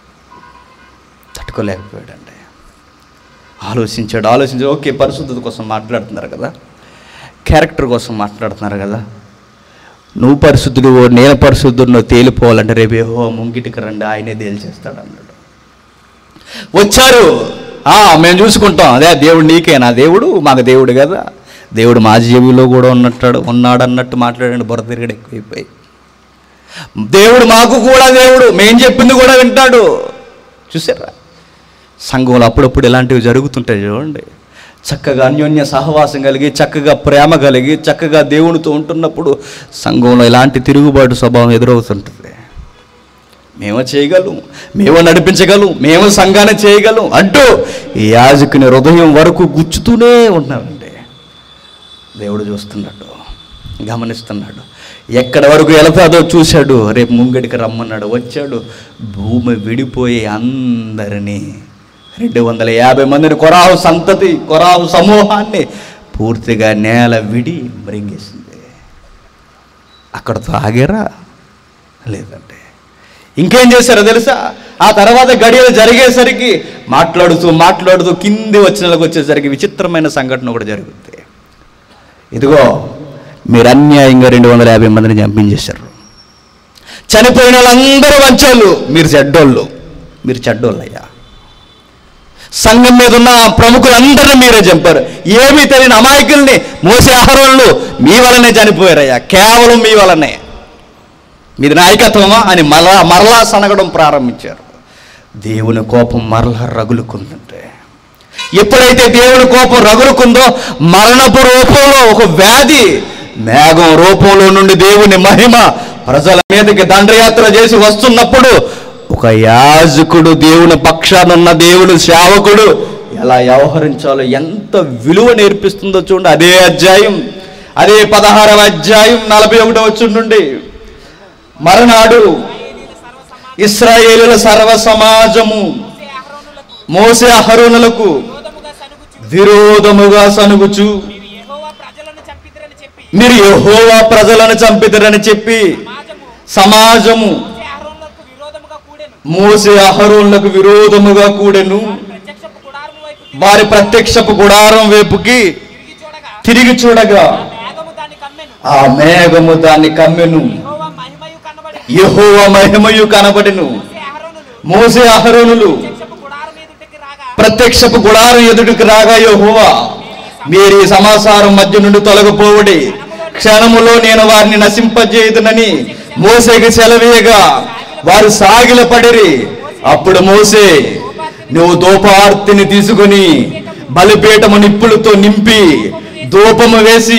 తట్టుకోలేకపోయాడండి ఆలోచించాడు ఆలోచించాడు ఓకే పరిశుద్ధత కోసం మాట్లాడుతున్నారు కదా క్యారెక్టర్ కోసం మాట్లాడుతున్నారు కదా నువ్వు పరిశుద్ధుడు నేను పరిశుద్ధుడు తేలిపోవాలంటే రేపు ఏహో ముంగిటికి రండి ఆయనే తేల్చేస్తాడు అన్నాడు వచ్చారు ఆ, మేము చూసుకుంటాం అదే దేవుడు నీకే నా దేవుడు మాకు దేవుడు కదా దేవుడు మా జీవిలో కూడా ఉన్నట్టాడు ఉన్నాడు అన్నట్టు మాట్లాడండి బుర్ర తిరిగడు ఎక్కువైపోయి దేవుడు మాకు కూడా దేవుడు మేం చెప్పింది కూడా వింటాడు చూసారా సంఘంలో అప్పుడప్పుడు ఇలాంటివి జరుగుతుంటాయి చూడండి చక్కగా అన్యోన్య సహవాసం కలిగి చక్కగా ప్రేమ కలిగి చక్కగా దేవునితో ఉంటున్నప్పుడు సంఘంలో ఇలాంటి తిరుగుబాటు స్వభావం ఎదురవుతుంటుంది మేము చేయగలం మేము నడిపించగలం మేము సంఘాన్ని చేయగలం అంటూ ఈ యాజకుని హృదయం వరకు గుచ్చుతూనే ఉన్నారండి దేవుడు చూస్తున్నాడు గమనిస్తున్నాడు ఎక్కడి వరకు వెళతాడో చూశాడు రేపు ముంగడికి రమ్మన్నాడు వచ్చాడు భూమి విడిపోయి అందరినీ రెండు వందల యాభై మందిని కొరావు సంతతి కొరావు సమూహాన్ని పూర్తిగా నేల విడి మృంగేసింది అక్కడతో ఆగారా లేదండి ఇంకేం చేశారో తెలుసా ఆ తర్వాత గడియలు జరిగేసరికి మాట్లాడుతూ మాట్లాడుతూ కింది వచ్చినలకు వచ్చేసరికి విచిత్రమైన సంఘటన కూడా జరుగుతుంది ఇదిగో మీరు అన్యాయంగా రెండు వందల యాభై మందిని చంపించేశారు చనిపోయిన వాళ్ళందరూ మంచోళ్ళు మీరు చెడ్డోళ్ళు మీరు చెడ్డోళ్ళు అయ్యా సంఘం మీద ఉన్న ప్రముఖులందరినీ మీరే చంపారు ఏమీ తెలియని అమాయకుల్ని మోసే ఆహారంలో మీ వలనే చనిపోయారయ్యా కేవలం మీ వలనే మీది నాయకత్వమా అని మరలా మరలా సనగడం ప్రారంభించారు దేవుని కోపం మరలా రగులుకుందంటే ఎప్పుడైతే దేవుని కోపం రగులుకుందో మరణపు రూపంలో ఒక వ్యాధి మేఘం రూపంలో నుండి దేవుని మహిమ ప్రజల మీదకి దండయాత్ర చేసి వస్తున్నప్పుడు ఒక యాజకుడు దేవుని పక్షానున్న దేవుని సేవకుడు ఎలా వ్యవహరించాలో ఎంత విలువ నేర్పిస్తుందో చూడండి అదే అధ్యాయం అదే పదహారవ అధ్యాయం నలభై ఒకటో వచ్చి నుండి మరనాడు ఇస్రాయేలుల సర్వ సమాజము మోసే అహరోనులకు విరోధముగా సనుగుచు విరోధముగా సనుగుచు మీరు యెహోవా ప్రజలను చంపిద్రని చెప్పి మీరు యెహోవా ప్రజలను చంపిదరని చెప్పి సమాజము సమాజము మోసే అహరోనులకు విరోధముగా కూడెను మోసే అహరోన్లకు విరోధముగా కూడెను ప్రత్యక్షపు గుడారము వైపు తిరిగి వారి ప్రత్యక్షపు గుడారం వైపుకి తిరిగి చూడగా తిరిగి చూడగా మేఘము దాన్ని కమ్మెను ఆ మేఘము దాన్ని కమ్మెను యెహోవా మహిమయు కనబడి యెహోవ మహిమయు కనబడెను మోసే అహరోనులు మోసే అహరోనులు ప్రత్యక్షపు గుడారం ఎదుటికి రాగా ప్రత్యక్షపు గుడారం ఎదుటికి రాగా యెహోవా మీరు ఈ సమాచారం మధ్య నుండి తొలగిపోవడి క్షణములో నేను వారిని నశింపజేయుదునని మోసేకి సెలవీయగా వారు సాగిల పడిరి అప్పుడు మోసే నువ్వు దూపార్తిని తీసుకుని బలిపీఠము నిప్పులతో నింపి ధూపము వేసి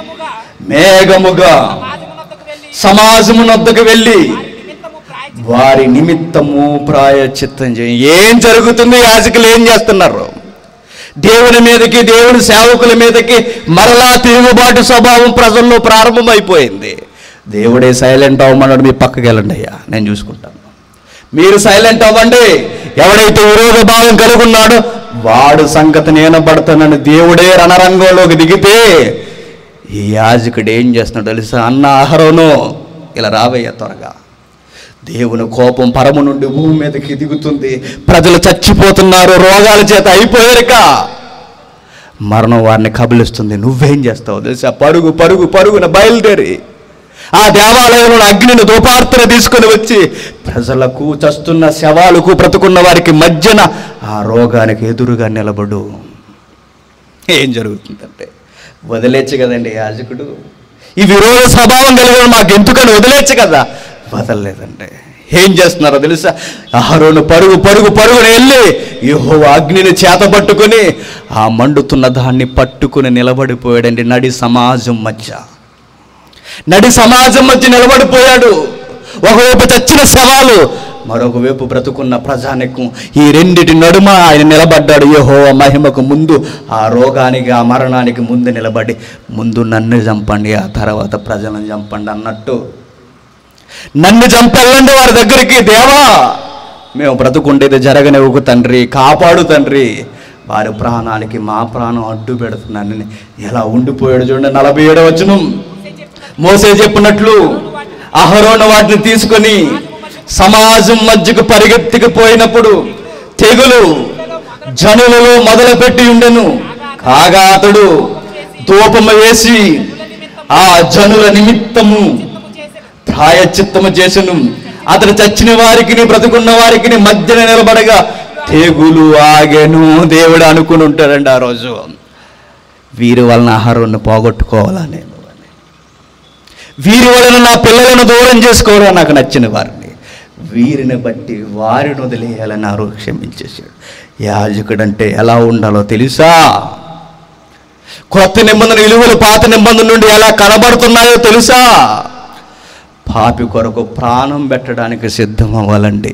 మేఘముగా మేఘముగా సమాజమునొద్దకు వెళ్ళి సమాజమునొద్దకు వెళ్ళి వారి నిమిత్తము ప్రాయ వారి నిమిత్తము ప్రాయచిత్తం చేయి ఏం జరుగుతుంది యాజకులు ఏం చేస్తున్నారు దేవుని మీదకి దేవుని సేవకుల మీదకి మరలా తిరుగుబాటు స్వభావం ప్రజల్లో ప్రారంభమైపోయింది దేవుడే సైలెంట్ అవ్వమన్నాడు మీ పక్కకి వెళ్ళండి అయ్యా నేను చూసుకుంటాను మీరు సైలెంట్ అవ్వండి ఎవడైతే విరోధ భావం కలిగి ఉన్నాడో వాడు సంగతి నేను పడతానని దేవుడే రణరంగంలోకి దిగితే ఈ యాజకుడు ఏం చేస్తున్నాడు తెలుసా అన్న ఆహారోను ఇలా రావయ్యా త్వరగా దేవుని కోపం పరము నుండి భూమి మీదకి దిగుతుంది ప్రజలు చచ్చిపోతున్నారు రోగాల చేత అయిపోయారుక మరణం వారిని కబలిస్తుంది నువ్వేం చేస్తావు తెలుసా పరుగు పరుగు పరుగున బయలుదేరి ఆ దేవాలయంలో అగ్నిని దూపార్తన తీసుకొని వచ్చి ప్రజలకు చస్తున్న శవాలకు బ్రతుకున్న వారికి మధ్యన ఆ రోగానికి ఎదురుగా నిలబడు ఏం జరుగుతుందంటే వదిలేచ్చు కదండి యాజకుడు ఈ విరోధ స్వభావం కలిగిన మాకు ఎందుకని వదిలేచ్చు కదా వదలలేదండి ఏం చేస్తున్నారో తెలుసా అహరోను పరుగు పరుగు పరుగున వెళ్ళి యహో అగ్నిని చేత పట్టుకుని ఆ మండుతున్న దాన్ని పట్టుకుని నిలబడిపోయాడండి నడి సమాజం మధ్య నడి సమాజం మధ్య నిలబడిపోయాడు ఒకవైపు చచ్చిన శవాలు మరొక వైపు బ్రతుకున్న ప్రజానికం ఈ రెండిటి నడుమ ఆయన నిలబడ్డాడు యహో మహిమకు ముందు ఆ రోగానికి ఆ మరణానికి ముందు నిలబడి ముందు నన్ను చంపండి ఆ తర్వాత ప్రజలను చంపండి అన్నట్టు నన్ను చంపెళ్ళండి వారి దగ్గరికి దేవా మేము బ్రతుకుండేది జరగనివ్వకు తండ్రి కాపాడు తండ్రి వారి ప్రాణానికి మా ప్రాణం అడ్డు పెడుతున్నానని ఎలా ఉండిపోయాడు చూడండి నలభై ఏడవ వచనం మోసే చెప్పినట్లు అహరోను వాటిని తీసుకొని సమాజం మధ్యకు పరిగెత్తికి పోయినప్పుడు తెగులు జనులలో మొదలుపెట్టి ఉండెను కాగా అతడు ధూపము వేసి ఆ జనుల నిమిత్తము ప్రాయచిత్తము చేసెను అతడు చచ్చిన వారికి బ్రతుకున్న వారికి మధ్యన నిలబడగా తెగులు ఆగెను దేవుడు అనుకుని ఉంటాడండి ఆ రోజు వీరి వలన ఆహారాన్ని పోగొట్టుకోవాలా నేను అని. వీరి వలన నా పిల్లలను దూరం చేసుకోవాలా నాకు నచ్చిన వారిని వీరిని బట్టి వారిని వదిలేయాలని ఆ రోజు క్షమించేశాడు యాజకుడు అంటే ఎలా ఉండాలో తెలుసా కొత్త నిబంధన విలువలు పాత నిబంధన నుండి ఎలా కనబడుతున్నాయో తెలుసా పాపి కొరకు ప్రాణం పెట్టడానికి సిద్ధం అవ్వాలండి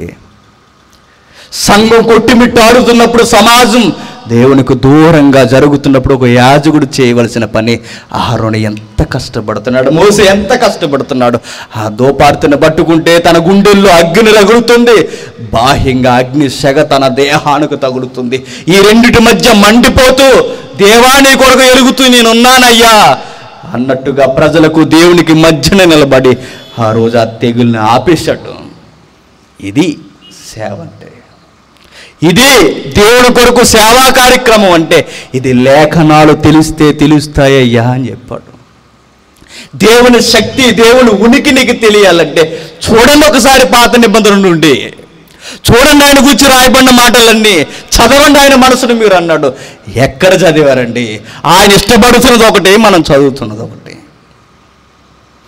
సంఘం కొట్టిమిట్టాడుతున్నప్పుడు సమాజం దేవునికి దూరంగా జరుగుతున్నప్పుడు ఒక యాజకుడు చేయవలసిన పని ఆహారం ఎంత కష్టపడుతున్నాడు మోసే ఎంత కష్టపడుతున్నాడు ఆ దోపార్తిని పట్టుకుంటే తన గుండెల్లో అగ్ని రగులుతుంది బాహ్యంగా అగ్ని సెగ తన దేహానికి తగులుతుంది ఈ రెండిటి మధ్య మండిపోతూ దేవాని కొరకు ఎలుగుతూ నేనున్నానయ్యా అన్నట్టుగా ప్రజలకు దేవునికి మధ్యన నిలబడి ఆ రోజు ఆ తెగుల్ని ఆపేశాడు ఇది సేవ అంటే ఇది దేవుని కొరకు సేవా కార్యక్రమం అంటే ఇది లేఖనాలు తెలిస్తే తెలుస్తాయ్యా అని చెప్పాడు దేవుని శక్తి దేవుని ఉనికి నీకు తెలియాలంటే చూడండి ఒకసారి పాత నిబంధన నుండి చూడండి ఆయన గురించి రాయబడిన మాటలన్నీ చదవండి ఆయన మనసును మీరు అన్నాడు ఎక్కడ చదివారండి ఆయన ఇష్టపడుతున్నది ఒకటి మనం చదువుతున్నది ఒకటి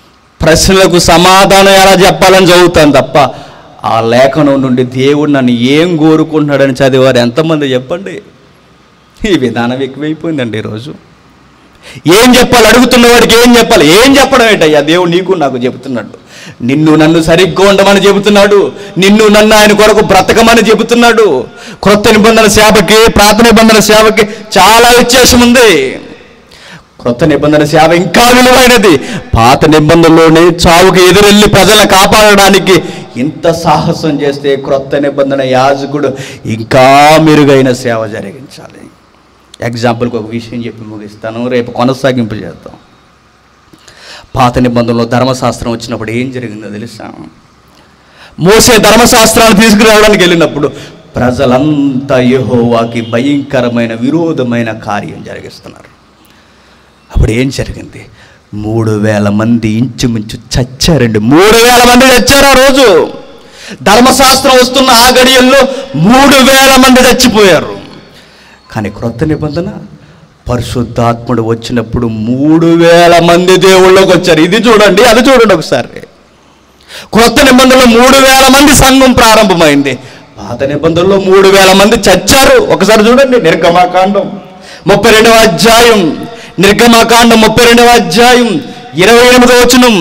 ప్రశ్నలకు సమాధానం ఎలా చెప్పాలని చదువుతాను తప్ప ఆ లేఖనం నుండి దేవుడు నన్ను ఏం కోరుకుంటున్నాడని చదివారు ఎంతమంది చెప్పండి ఈ విధానం ఎక్కువైపోయిందండి ఈరోజు ఏం చెప్పాలి అడుగుతున్న వాడికి ఏం చెప్పాలి ఏం చెప్పడం ఏంటయ్యా దేవుడు నీకు నాకు చెబుతున్నాడు నిన్ను నన్ను సరిగ్గా ఉండమని చెబుతున్నాడు నిన్ను నన్ను ఆయన కొరకు బ్రతకమని చెబుతున్నాడు క్రొత్త నిబంధన సేవకి ప్రాత నిబంధన సేవకి చాలా వ్యత్యాసం ఉంది క్రొత్త నిబంధన సేవ ఇంకా విలువైనది పాత నిబంధనలోనే చావుకి ఎదురెళ్ళి ప్రజలను కాపాడడానికి ఇంత సాహసం చేస్తే క్రొత్త నిబంధన యాజకుడు ఇంకా మెరుగైన సేవ జరిగించాలి ఎగ్జాంపుల్కి ఒక విషయం చెప్పి ముగిస్తాను రేపు కొనసాగింపు చేద్దాం పాత నిబంధనలో ధర్మశాస్త్రం వచ్చినప్పుడు ఏం జరిగిందో తెలుసా మోసే ధర్మశాస్త్రాన్ని తీసుకురావడానికి వెళ్ళినప్పుడు ప్రజలంతా యెహోవాకి భయంకరమైన విరోధమైన కార్యం జరిగిస్తున్నారు అప్పుడు ఏం జరిగింది మూడు వేల మంది ఇంచుమించు చచ్చారండి మూడు వేల మంది చచ్చారు ఆ రోజు ధర్మశాస్త్రం వస్తున్న ఆ గడియల్లో మూడు వేల మంది చచ్చిపోయారు కానీ క్రొత్త నిబంధన పరిశుద్ధాత్ముడు వచ్చినప్పుడు మూడు వేల మంది దేవుళ్ళలోకి వచ్చారు ఇది చూడండి అది చూడండి ఒకసారి క్రొత్త నిబంధనలో మూడు వేల మంది సంఘం ప్రారంభమైంది పాత నిబంధనలో మూడు వేల మంది చచ్చారు ఒకసారి చూడండి నిర్గమాకాండం ముప్పై రెండవ అధ్యాయం నిర్గమాకాండం ముప్పై రెండవ అధ్యాయం ఇరవై ఎనిమిదవ వచనం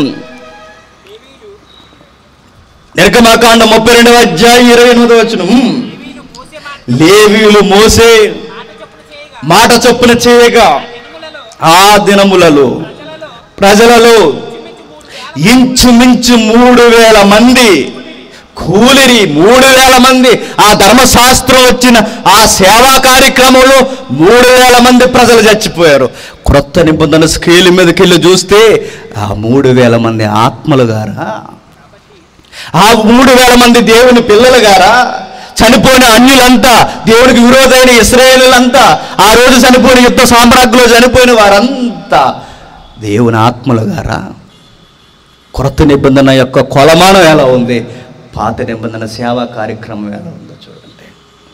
నిర్గమాకాండం ముప్పై రెండవ అధ్యాయం ఇరవై ఎనిమిదవ వచనం వీళ్ళు మోసే మాట లేవీయులు మోసే మాట చొప్పున చేయగా మాట చొప్పున చేయగా జనములలో ఆ దినములలో ప్రజలలో ప్రజలలో ఇంచుమించు మూడు వేల మంది కూలిరి మూడు వేల మంది ఆ ధర్మశాస్త్రం వచ్చిన ఆ సేవా కార్యక్రమంలో మూడు వేల మంది ప్రజలు చచ్చిపోయారు క్రొత్త నిబంధన స్కేల్ మీదకి వెళ్ళి చూస్తే ఆ మూడు వేల మంది ఆత్మలు గారా ఆ మూడు వేల మంది దేవుని పిల్లలు గారా చనిపోయిన అన్యులంతా దేవునికి విరోధైన ఇస్రాయేలులంతా ఆ రోజు చనిపోయిన యుద్ధ సామ్రాజ్యంలో చనిపోయిన వారంతా దేవుని ఆత్మలు గారా క్రొత్త నిబంధన యొక్క కొలమానం ఎలా ఉంది పాత నిబంధన సేవా కార్యక్రమం ఎలా ఉందో చూడండి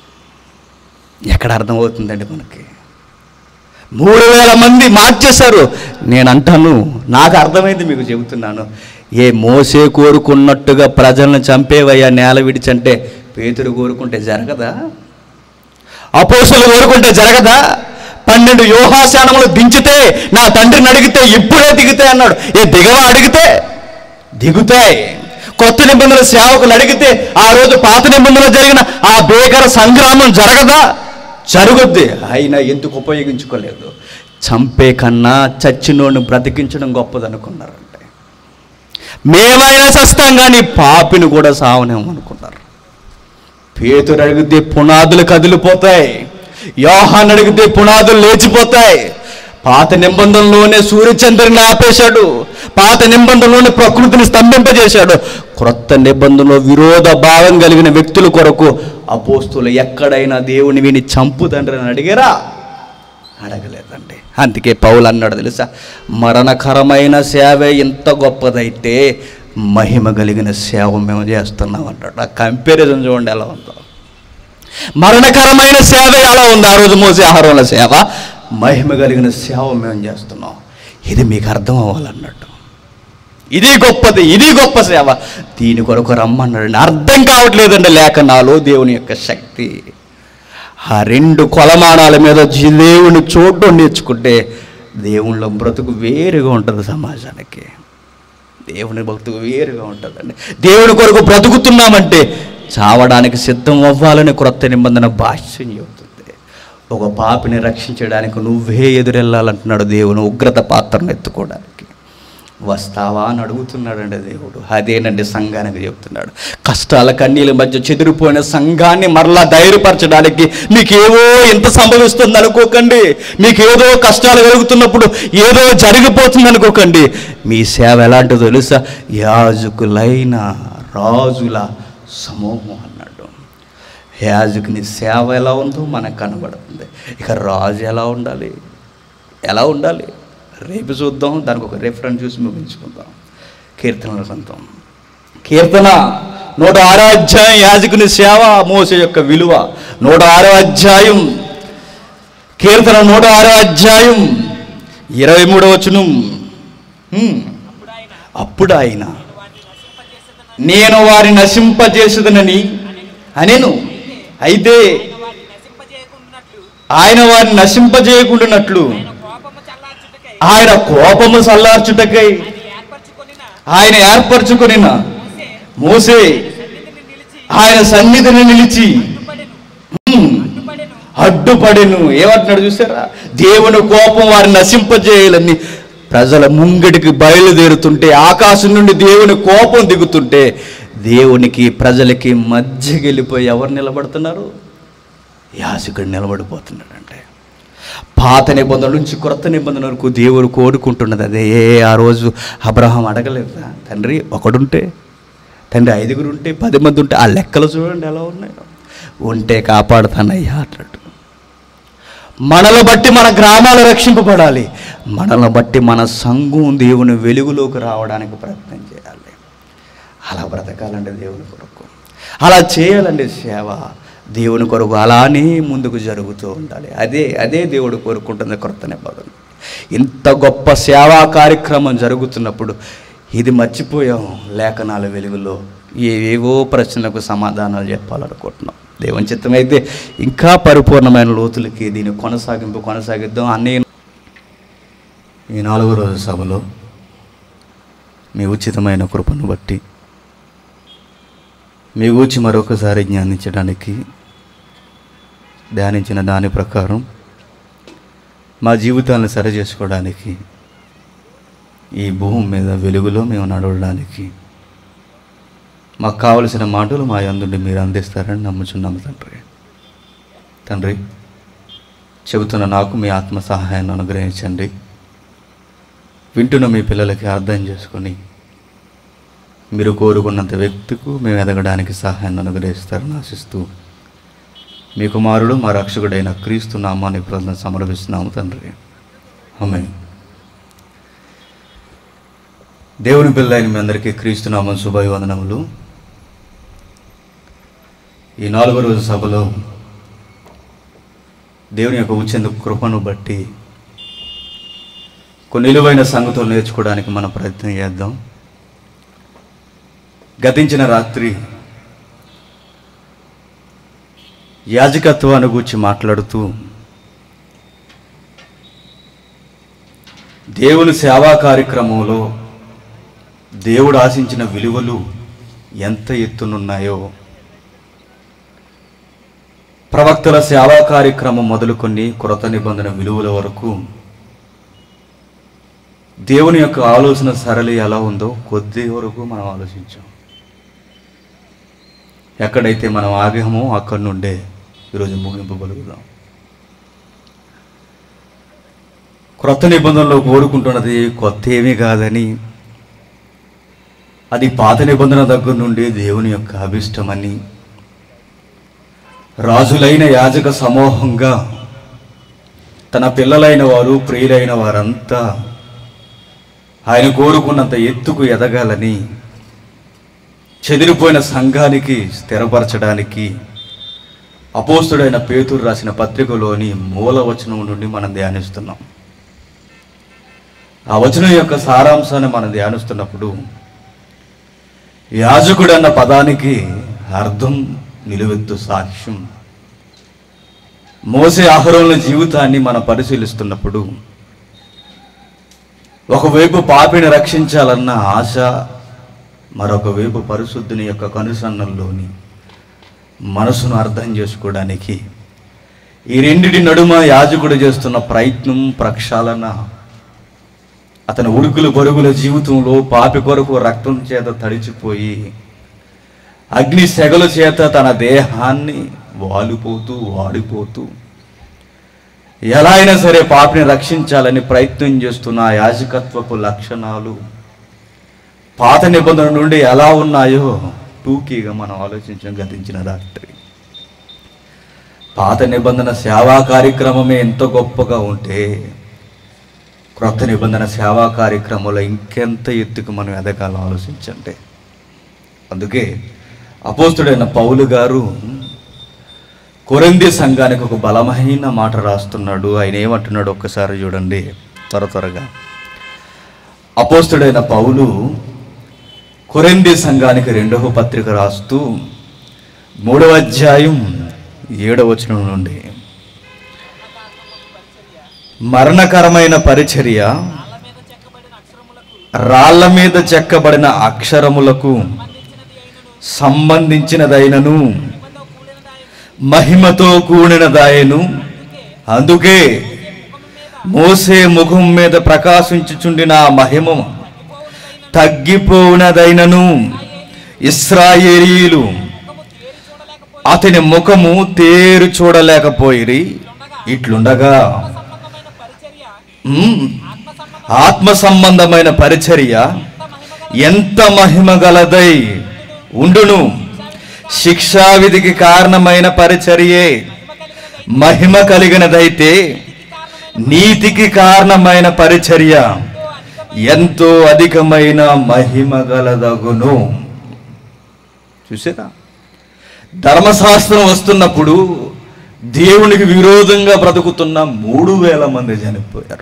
ఎక్కడ అర్థమవుతుందండి మనకి మూడు వేల మంది మార్చేశారు నేను అంటాను నాకు అర్థమైంది మీకు చెబుతున్నాను ఏ మోసే కోరుకున్నట్టుగా ప్రజలను చంపేవయ్యా నేల విడిచంటే పేతురు కోరుకుంటే జరగదా అపోసలు కోరుకుంటే జరగదా పన్నెండు యోహాశానములు దించితే నా తండ్రిని అడిగితే ఇప్పుడే దిగుతాయి అన్నాడు ఏ దిగవా అడిగితే దిగుతాయి కొత్త నిబంధనల సేవకులు అడిగితే ఆ రోజు పాత నిబంధనలు జరిగిన ఆ భీకర సంగ్రామం జరగదా జరుగుద్ది అయినా ఎందుకు ఉపయోగించుకోలేదు చంపే కన్నా చచ్చినోడిని బ్రతికించడం గొప్పదనుకున్నారంటే మేమైనా చస్తాం కానీ పాపిని కూడా సావనేమనుకున్నారు పేతురు అడిగితే పునాదులు కదిలిపోతాయి యోహాన్ అడిగితే పునాదులు లేచిపోతాయి పాత నిబంధనలోనే సూర్యచంద్రుని ఆపేశాడు పాత నిబంధనలోనే ప్రకృతిని స్తంభింపజేశాడు క్రొత్త నిబంధనలో విరోధ భావం కలిగిన వ్యక్తుల కొరకు అపోస్తులు ఎక్కడైనా దేవుని విని చంపు తండ్రి అని అడిగారా అడగలేదండి అందుకే పౌలు అన్నాడు తెలుసా మరణకరమైన సేవ ఎంత గొప్పదైతే మహిమ కలిగిన సేవ మేము చేస్తున్నాం అంటాడు ఆ కంపారిజన్ చూడండి ఎలా ఉందో మరణకరమైన సేవ ఎలా ఉంది ఆ రోజు మోసే ఆహారంలో సేవ మహిమ కలిగిన సేవ మేము చేస్తున్నాం ఇది మీకు అర్థం అవ్వాలన్నట్టు ఇది గొప్పది ఇది గొప్ప సేవ దీని కొరకు రమ్మన్నాడు అర్థం కావట్లేదండి లేఖనాలు దేవుని యొక్క శక్తి ఆ రెండు కొలమానాల మీద జీ- దేవుని చూడడం నేర్చుకుంటే దేవుళ్ళ బ్రతుకు వేరుగా ఉంటుంది సమాజానికి దేవుని బ్రతుకు వేరుగా ఉంటుందండి దేవుని కొరకు బ్రతుకుతున్నామంటే చావడానికి సిద్ధం అవ్వాలని క్రొత్త నిబంధన భాష్యం చెబుతుంది ఒక పాపిని రక్షించడానికి నువ్వే ఎదురెళ్ళాలంటున్నాడు దేవుని ఉగ్రత పాత్రను ఎత్తుకోవడానికి వస్తావా అని అడుగుతున్నాడండి దేవుడు అదేనండి సంఘానికి చెప్తున్నాడు కష్టాల కన్నీల మధ్య చెదిరిపోయిన సంఘాన్ని మరలా ధైర్యపరచడానికి మీకేవో ఎంత సంభవిస్తుంది అనుకోకండి మీకు ఏదో కష్టాలు కలుగుతున్నప్పుడు ఏదో జరిగిపోతుంది అనుకోకండి మీ సేవ ఎలాంటిదో తెలుసా యాజకులైన రాజుల సమూహం అన్నాడు యాజకుని సేవ ఎలా ఉందో మనకు కనబడుతుంది ఇక రాజు ఎలా ఉండాలి ఎలా ఉండాలి రేపు చూద్దాం దానికి ఒక రిఫరెన్స్ చూసి ముగించుకుందాం కీర్తనల గ్రంథం కీర్తన నూట ఆరో అధ్యాయం యాజకుని సేవ మోసే యొక్క విలువ నూట ఆరో అధ్యాయం కీర్తన నూట ఆరో అధ్యాయం ఇరవై మూడవ వచనం హ్మ్. అప్పుడు ఆయన నేను వారిని నశింపజేసేదనని అనేను అయితే వారిని నశింపజేయకుండానట్లు ఆయన వారిని నశింపజేయకుండానట్లు ఆయన కోపము చల్లార్చుటకై ఆయన కోపము సల్లార్చుటకై ఆయన ఏర్పరచుకొనిన ఆయన ఏర్పరచుకొనిన మోసే మోసే సన్నిధిని నిలిచి ఆయన సన్నిధిని నిలిచి అడ్డుపడెను హ్మ్, అడ్డుపడెను అడ్డుపడెను ఏమంటున్నాడు చూసారా దేవుని కోపం వారిని నశింపజేయాలని ప్రజల ముంగడికి బయలుదేరుతుంటే ఆకాశం నుండి దేవుని కోపం దిగుతుంటే దేవునికి ప్రజలకి మధ్య గెలిపోయి ఎవరు నిలబడుతున్నారు యాజకుడు నిలబడిపోతున్నాడంటే పాత నిబంధన నుంచి క్రొత్త నిబంధన వరకు దేవుడు కోరుకుంటున్నది అదే ఆ రోజు అబ్రహాం అడగలేదా తండ్రి ఒకడుంటే తండ్రి ఐదుగురు ఉంటే పది మంది ఉంటే ఆ లెక్కలు చూడండి ఎలా ఉన్నాయో ఉంటే కాపాడుతానయ్యా అన్నట్టు మనల్ని బట్టి మన గ్రామాలు రక్షింపబడాలి మనల్ని బట్టి మన సంఘం దేవుని వెలుగులోకి రావడానికి ప్రయత్నం చేయాలి అలా బ్రతకాలండి దేవుని కొరకు అలా చేయాలండి సేవ దేవుని కొరకు అలానే ముందుకు జరుగుతూ ఉండాలి అదే అదే దేవుడు కోరుకుంటుంది క్రొత్త నిబంధన ఇంత గొప్ప సేవా కార్యక్రమం జరుగుతున్నప్పుడు ఇది మర్చిపోయాం లేఖనాల వెలుగులో ఏవేవో ప్రశ్నలకు సమాధానాలు చెప్పాలనుకుంటున్నాం దేవుని చిత్తమైతే ఇంకా పరిపూర్ణమైన లోతులకి దీని కొనసాగింపు కొనసాగిద్దాం అన్నయ్య ఈ నాలుగో రోజు సభలో మీ ఉచితమైన కృపను బట్టి మీ గూర్చి మరొకసారి జ్ఞానించడానికి ధ్యానించిన దాని ప్రకారం మా జీవితాలను సరి చేసుకోవడానికి ఈ భూమి మీద వెలుగులో మేము నడవడానికి మాకు కావలసిన మాటలు మా యందుండి మీరు అందిస్తారని నమ్ముచున్నాము తండ్రి తండ్రి చెబుతున్న నాకు మీ ఆత్మ సహాయాన్ని అనుగ్రహించండి వింటున్న మీ పిల్లలకి అర్థం చేసుకొని మీరు కోరుకున్నంత వ్యక్తికు మేము ఎదగడానికి సహాయాన్ని అనుగ్రహిస్తారని ఆశిస్తూ మీ కుమారుడు మా రక్షకుడైన క్రీస్తు నామాన్ని ప్రార్థన సమర్పిస్తున్నాము తండ్రి ఆమె దేవుని పిల్లైన మీ అందరికీ క్రీస్తు నామం శుభాభివందనములు ఈ నాలుగో రోజు సభలో దేవుని యొక్క ఉచ్చెందుకు కృపను బట్టి కొన్ని విలువైన సంగతులు నేర్చుకోవడానికి మనం ప్రయత్నం చేద్దాం గతించిన రాత్రి యాజకత్వాన్ని గూర్చి మాట్లాడుతూ దేవుని సేవా కార్యక్రమంలో దేవుడు ఆశించిన విలువలు ఎంత ఎత్తునున్నాయో ప్రవక్తల సేవా కార్యక్రమం మొదలుకొని క్రొత్త నిబంధన విలువల వరకు దేవుని యొక్క ఆలోచన సరళి ఎలా ఉందో కొద్ది వరకు మనం ఆలోచించాం ఎక్కడైతే మనం ఆగామో అక్కడి నుండే ఈరోజు ముగింపు పలుకుదాం క్రొత్త నిబంధనలో కోరుకుంటున్నది కొత్త ఏమీ కాదని అది పాత నిబంధన దగ్గర నుండి దేవుని యొక్క అభిష్టమని రాజులైన యాజక సమూహంగా తన పిల్లలైన వారు ప్రియులైన వారంతా ఆయన కోరుకున్నంత ఎత్తుకు ఎదగాలని చెదిరిపోయిన సంఘానికి స్థిరపరచడానికి అపోస్తుడైన పేతురు రాసిన పత్రికలోని మూల వచనం నుండి మనం ధ్యానిస్తున్నాం ఆ వచనం యొక్క సారాంశాన్ని మనం ధ్యానిస్తున్నప్పుడు యాజకుడు అన్న పదానికి అర్థం నిలువెత్తు సాక్ష్యం మోసే ఆహరణల జీవితాన్ని మనం పరిశీలిస్తున్నప్పుడు ఒకవైపు పాపిని రక్షించాలన్న ఆశ మరొక వైపు పరిశుద్ధుని యొక్క కనుసన్నల్లోని మనసును అర్థం చేసుకోవడానికి ఈ రెండిటి నడుమ యాజకుడు చేస్తున్న ప్రయత్నం ప్రక్షాళన అతని ఉడుకులు పరుగుల జీవితంలో పాపి కొరకు రక్తం చేత తడిచిపోయి అగ్ని సెగల చేత తన దేహాన్ని వాలిపోతూ వాడిపోతూ ఎలా అయినా సరే పాపిని రక్షించాలని ప్రయత్నం చేస్తున్న ఆ యాజకత్వపు లక్షణాలు పాత నిబంధన నుండి ఎలా ఉన్నాయో టూకీగా మనం ఆలోచించడం గతించిన రాత్రి పాత నిబంధన సేవా కార్యక్రమమే ఎంత గొప్పగా ఉంటే క్రొత్త నిబంధన సేవా కార్యక్రమంలో ఇంకెంత ఎత్తుకు మనం ఎదగాలో ఆలోచించండి అందుకే అపోస్తుడైన పౌలు గారు కొరంది సంఘానికి ఒక బలమైన మాట రాస్తున్నాడు ఆయన ఏమంటున్నాడు ఒక్కసారి చూడండి త్వర త్వరగా అపోస్తుడైన పౌలు కొరింది సంఘానికి రెండవ పత్రిక రాస్తూ మూడవ అధ్యాయం ఏడవ వచనం నుండి మరణకరమైన పరిచర్య రాళ్ల మీద చెక్కబడిన అక్షరములకు సంబంధించినదైనను మహిమతో కూడినదాయను అందుకే మోసే ముఖం మీద ప్రకాశించుచుండిన ఆ మహిమ తగ్గిపోయినదైనను ఇస్రాయేలీలు అతని ముఖము తేరు చూడలేకపోయిరి ఇట్లుండగా ఉమ్, ఆత్మ సంబంధమైన పరిచర్య ఎంత మహిమ గలదై ఉండును శిక్షావిధికి కారణమైన పరిచర్యే మహిమ కలిగినదైతే నీతికి కారణమైన పరిచర్య ఎంతో అధికమైన మహిమ గలదగును చూసారా ధర్మశాస్త్రం వస్తున్నప్పుడు దేవునికి విరోధంగా బ్రతుకుతున్న మూడు వేల మంది చనిపోయారు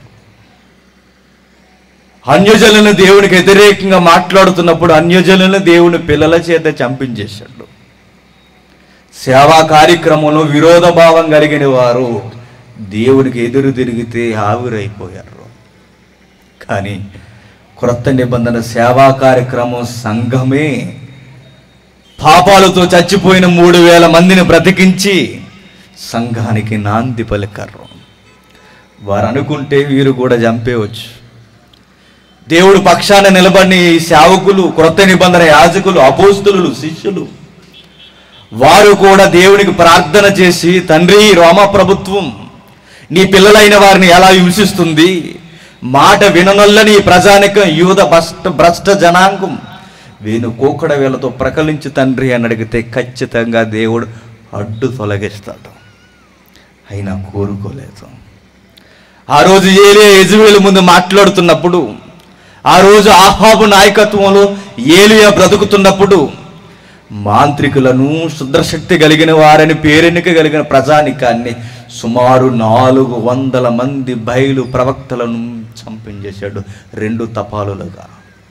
అన్యజనులను దేవునికి వ్యతిరేకంగా మాట్లాడుతున్నప్పుడు అన్యజనులను దేవుని పిల్లల చేత చంపించేశాడు సేవా కార్యక్రమంలో విరోధ భావం కలిగిన వారు దేవునికి ఎదురు తిరిగితే ఆవిరైపోయారు కానీ క్రొత్త నిబంధన సేవా కార్యక్రమం సంఘమే పాపాలతో చచ్చిపోయిన మూడు వేల మందిని బ్రతికించి సంఘానికి నాంది పలికారు వారు అనుకుంటే వీరు కూడా చంపేయవచ్చు దేవుడు పక్షాన నిలబడిన ఈ సేవకులు క్రొత్త నిబంధన యాజకులు అపోస్తులు శిష్యులు వారు కూడా దేవునికి ప్రార్థన చేసి తండ్రి రోమ ప్రభుత్వం నీ పిల్లలైన వారిని ఎలా హింసిస్తుంది మాట విననొల్లని ఈ ప్రజానికం యూద భ్రష్ట భ్రష్ట జనాంగం వీను కోకడ వేలతో ప్రకలించి తండ్రి అని అడిగితే ఖచ్చితంగా దేవుడు అడ్డు తొలగిస్తాడు అయినా కోరుకోలేదు ఆ రోజు ఏలియా యజువేలు ముందు మాట్లాడుతున్నప్పుడు ఆ రోజు ఆహాబు నాయకత్వంలో ఏలియా బ్రతుకుతున్నప్పుడు మాంత్రికులను శుద్రశక్తి కలిగిన వారని పేరెన్నిక కలిగిన ప్రజానికాన్ని సుమారు నాలుగు వందల మంది బయలు ప్రవక్తలను చంపించేశాడు రెండు తపాలులుగా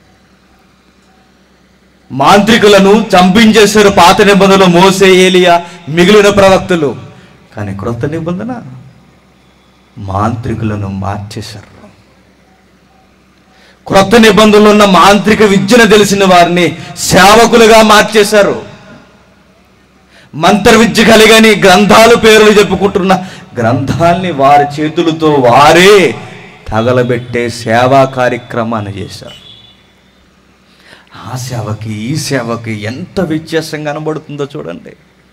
మాంత్రికులను చంపించేశారు పాత నిబంధనలు మోసే ఏలియా మిగిలిన ప్రవక్తలు కానీ క్రొత్త నిబంధన మాంత్రికులను మార్చేశారు క్రొత్త నిబంధనలు ఉన్న మాంత్రిక విద్యను తెలిసిన వారిని సేవకులుగా మార్చేశారు మంత్ర విద్య కలిగని గ్రంథాలు పేర్లు చెప్పుకుంటున్న గ్రంథాల్ని వారి చేతులతో వారే తగలబెట్టే సేవా కార్యక్రమాన్ని చేశారు ఆ సేవకి ఈ సేవకి ఎంత వ్యత్యాసం కనబడుతుందో చూడండి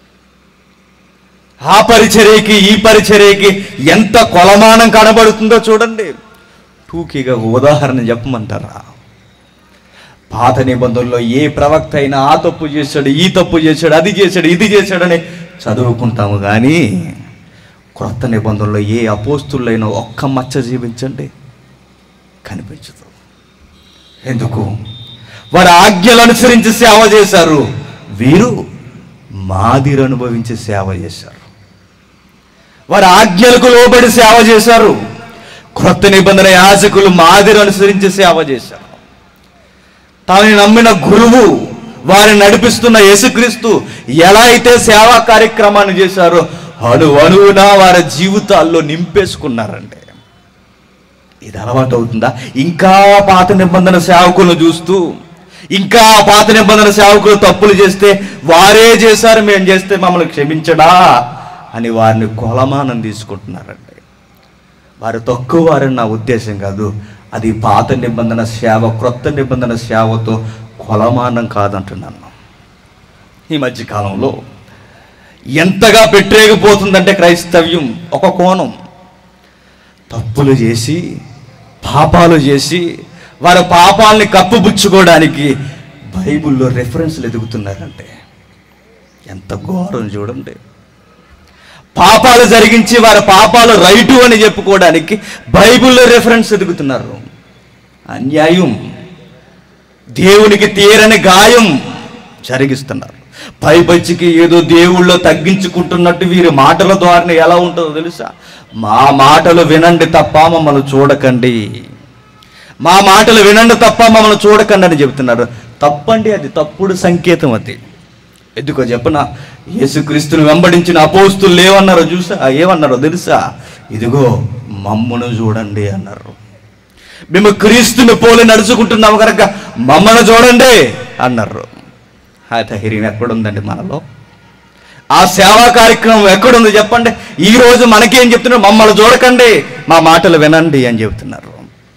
ఆ పరిచర్యకి ఈ పరిచర్యకి ఎంత కొలమానం కనబడుతుందో చూడండి టూకీగా ఒక ఉదాహరణ చెప్పమంటారా పాత నిబంధనలో ఏ ప్రవక్త అయినా ఆ తప్పు చేశాడు ఈ తప్పు చేశాడు అది చేశాడు ఇది చేశాడని చదువుకుంటాము కానీ క్రొత్త నిబంధనలో ఏ అపోస్తులైనా ఒక్క మచ్చ జీవించండి కనిపించదు ఎందుకు వారు ఆజ్ఞలు అనుసరించి సేవ చేశారు వీరు మాదిరి అనుభవించి సేవ చేశారు వారి ఆజ్ఞలకు లోబడి సేవ చేశారు క్రొత్త నిబంధన యాజకులు మాదిరి అనుసరించి సేవ చేశారు తాను నమ్మిన గురువు వారిని నడిపిస్తున్న యేసుక్రీస్తు ఎలా అయితే సేవా కార్యక్రమాన్ని చేశారో అణు అణువున వారి జీవితాల్లో నింపేసుకున్నారండి ఇది అలవాటు అవుతుందా ఇంకా పాత నిబంధన సేవకులను చూస్తూ ఇంకా పాత నిబంధన సేవకులు తప్పులు చేస్తే వారే చేశారు మేము చేస్తే మమ్మల్ని క్షమించడా అని వారిని కొలమానం తీసుకుంటున్నారండి వారు తక్కువ వారని నా ఉద్దేశం కాదు అది పాత నిబంధన సేవ క్రొత్త నిబంధన సేవతో కొలమానం కాదంటున్నాను ఈ మధ్య కాలంలో ఎంతగా పెట్టేగిపోతుందంటే క్రైస్తవ్యం ఒక కోణం తప్పులు చేసి పాపాలు చేసి వారి పాపాలని కప్పుపుచ్చుకోవడానికి బైబిల్లో రెఫరెన్స్లు ఎదుగుతున్నారంటే ఎంత ఘోరం చూడండి పాపాలు జరిగించి వారి పాపాలు రైటు అని చెప్పుకోవడానికి బైబిల్లో రెఫరెన్స్ ఎదుగుతున్నారు అన్యాయం దేవునికి తీరని గాయం జరిగిస్తున్నారు పైపచ్చికి ఏదో దేవుళ్ళో తగ్గించుకుంటున్నట్టు వీరి మాటల ద్వారా ఎలా ఉంటుందో తెలుసా మా మాటలు వినండి తప్ప మమ్మల్ని చూడకండి మా మాటలు వినండి తప్ప మమ్మల్ని చూడకండి అని చెబుతున్నారు తప్పండి అది తప్పుడు సంకేతం అది ఎందుకో చెప్పన యేసుక్రీస్తుని వెంబడించిన అపోస్తులు ఏమన్నారో చూసా ఏమన్నారో తెలుసా ఇదిగో మమ్మను చూడండి అన్నారు మేము క్రీస్తుని పోలి నడుచుకుంటున్నాము కనుక మమ్మల్ని చూడండి అన్నారు ఆ ధైర్యం ఎక్కడుందండి మనలో ఆ సేవా కార్యక్రమం ఎక్కడుంది చెప్పండి ఈ రోజు మనకేం చెప్తున్నారు మమ్మల్ని చూడకండి మా మాటలు వినండి అని చెబుతున్నారు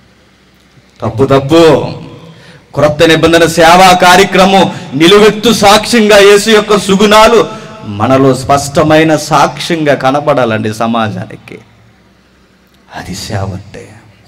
తప్పు తప్పు క్రొత్త నిబంధన సేవా కార్యక్రమం నిలువెత్తు సాక్ష్యంగా యేసు యొక్క సుగుణాలు మనలో స్పష్టమైన సాక్ష్యంగా కనపడాలండి సమాజానికి అది సేవ అంటే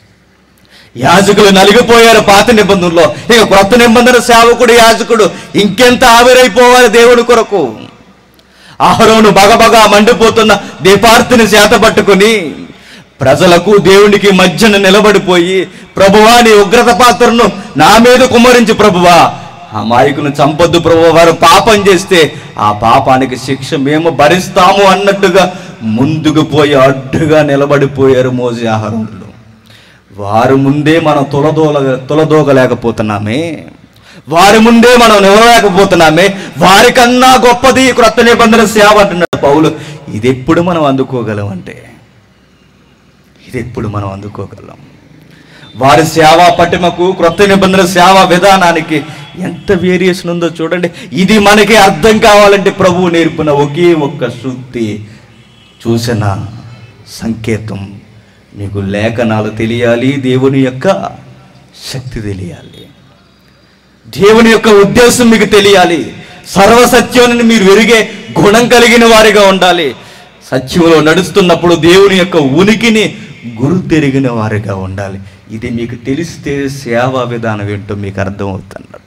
యాజకులు నలిగిపోయారు పాత నిబంధనలో ఇక క్రొత్త నిబంధన సేవకుడు యాజకుడు ఇంకెంత ఆవిరైపోవాలి దేవుని కొరకు ఆహరోను బగబగా మండిపోతున్న దీపార్తిని చేత పట్టుకుని ప్రజలకు దేవునికి మధ్యన నిలబడిపోయి ప్రభువా నీ ఉగ్రత పాత్రను నా మీద కుమ్మరించి ప్రభువా ఆ మాయకును చంపొద్దు ప్రభు వారు పాపం చేస్తే ఆ పాపానికి శిక్ష మేము భరిస్తాము అన్నట్టుగా ముందుకు పోయి అడ్డుగా నిలబడిపోయారు మోజి ఆహారంలో వారి ముందే మనం తులదోల తులదోగలేకపోతున్నామే వారి ముందే మనం నిలవలేకపోతున్నామే వారికన్నా గొప్పది ఈ క్రొత్త నిబంధన సేవ అంటున్నాడు పౌలు ఇది ఎప్పుడు మనం అందుకోగలం అంటే ఇది ఎప్పుడు మనం అందుకోగలం వారి సేవా పటిమకు క్రొత్త నిబంధన సేవా విధానానికి ఎంత వేరియేషన్ ఉందో చూడండి ఇది మనకి అర్థం కావాలంటే ప్రభువు నేర్పిన ఒకే ఒక్క శుద్ధి చూసిన సంకేతం మీకు లేఖనాలు తెలియాలి దేవుని యొక్క శక్తి తెలియాలి దేవుని యొక్క ఉద్దేశం మీకు తెలియాలి సర్వసత్యాన్ని మీరు వెరిగే గుణం కలిగిన వారిగా ఉండాలి సత్యంలో నడుస్తున్నప్పుడు దేవుని యొక్క ఉనికిని గురు తెరిగిన వారిగా ఉండాలి ఇది మీకు తెలిస్తే సేవా విధానం ఏంటో మీకు అర్థమవుతున్నట్టు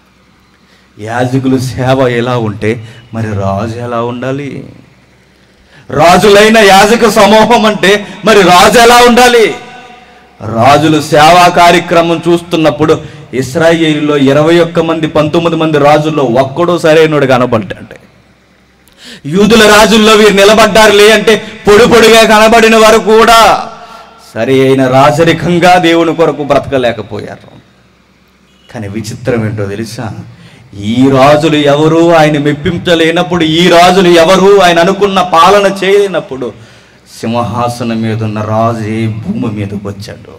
యాజకులు సేవ ఎలా ఉంటే మరి రాజు ఎలా ఉండాలి రాజులైన యాజక సమూహం అంటే మరి రాజు ఎలా ఉండాలి రాజులు సేవా కార్యక్రమం చూస్తున్నప్పుడు ఇస్రాయేలీలో ఇరవై ఒక్క మంది పంతొమ్మిది మంది రాజుల్లో ఒక్కడో సరైనడు కనబడ్డాడు యూదుల రాజుల్లో వీరు నిలబడ్డారులే అంటే పొడి పొడిగా కనబడిన వారు కూడా సరి అయిన రాజరికంగా దేవుని కొరకు బ్రతకలేకపోయారు కానీ విచిత్రం ఏంటో తెలుసా ఈ రాజులు ఎవరు ఆయన మెప్పించలేనప్పుడు ఈ రాజులు ఎవరు ఆయన అనుకున్న పాలన చేయలేనప్పుడు సింహాసనం మీద ఉన్న రాజే భూమి మీదకి వచ్చాడు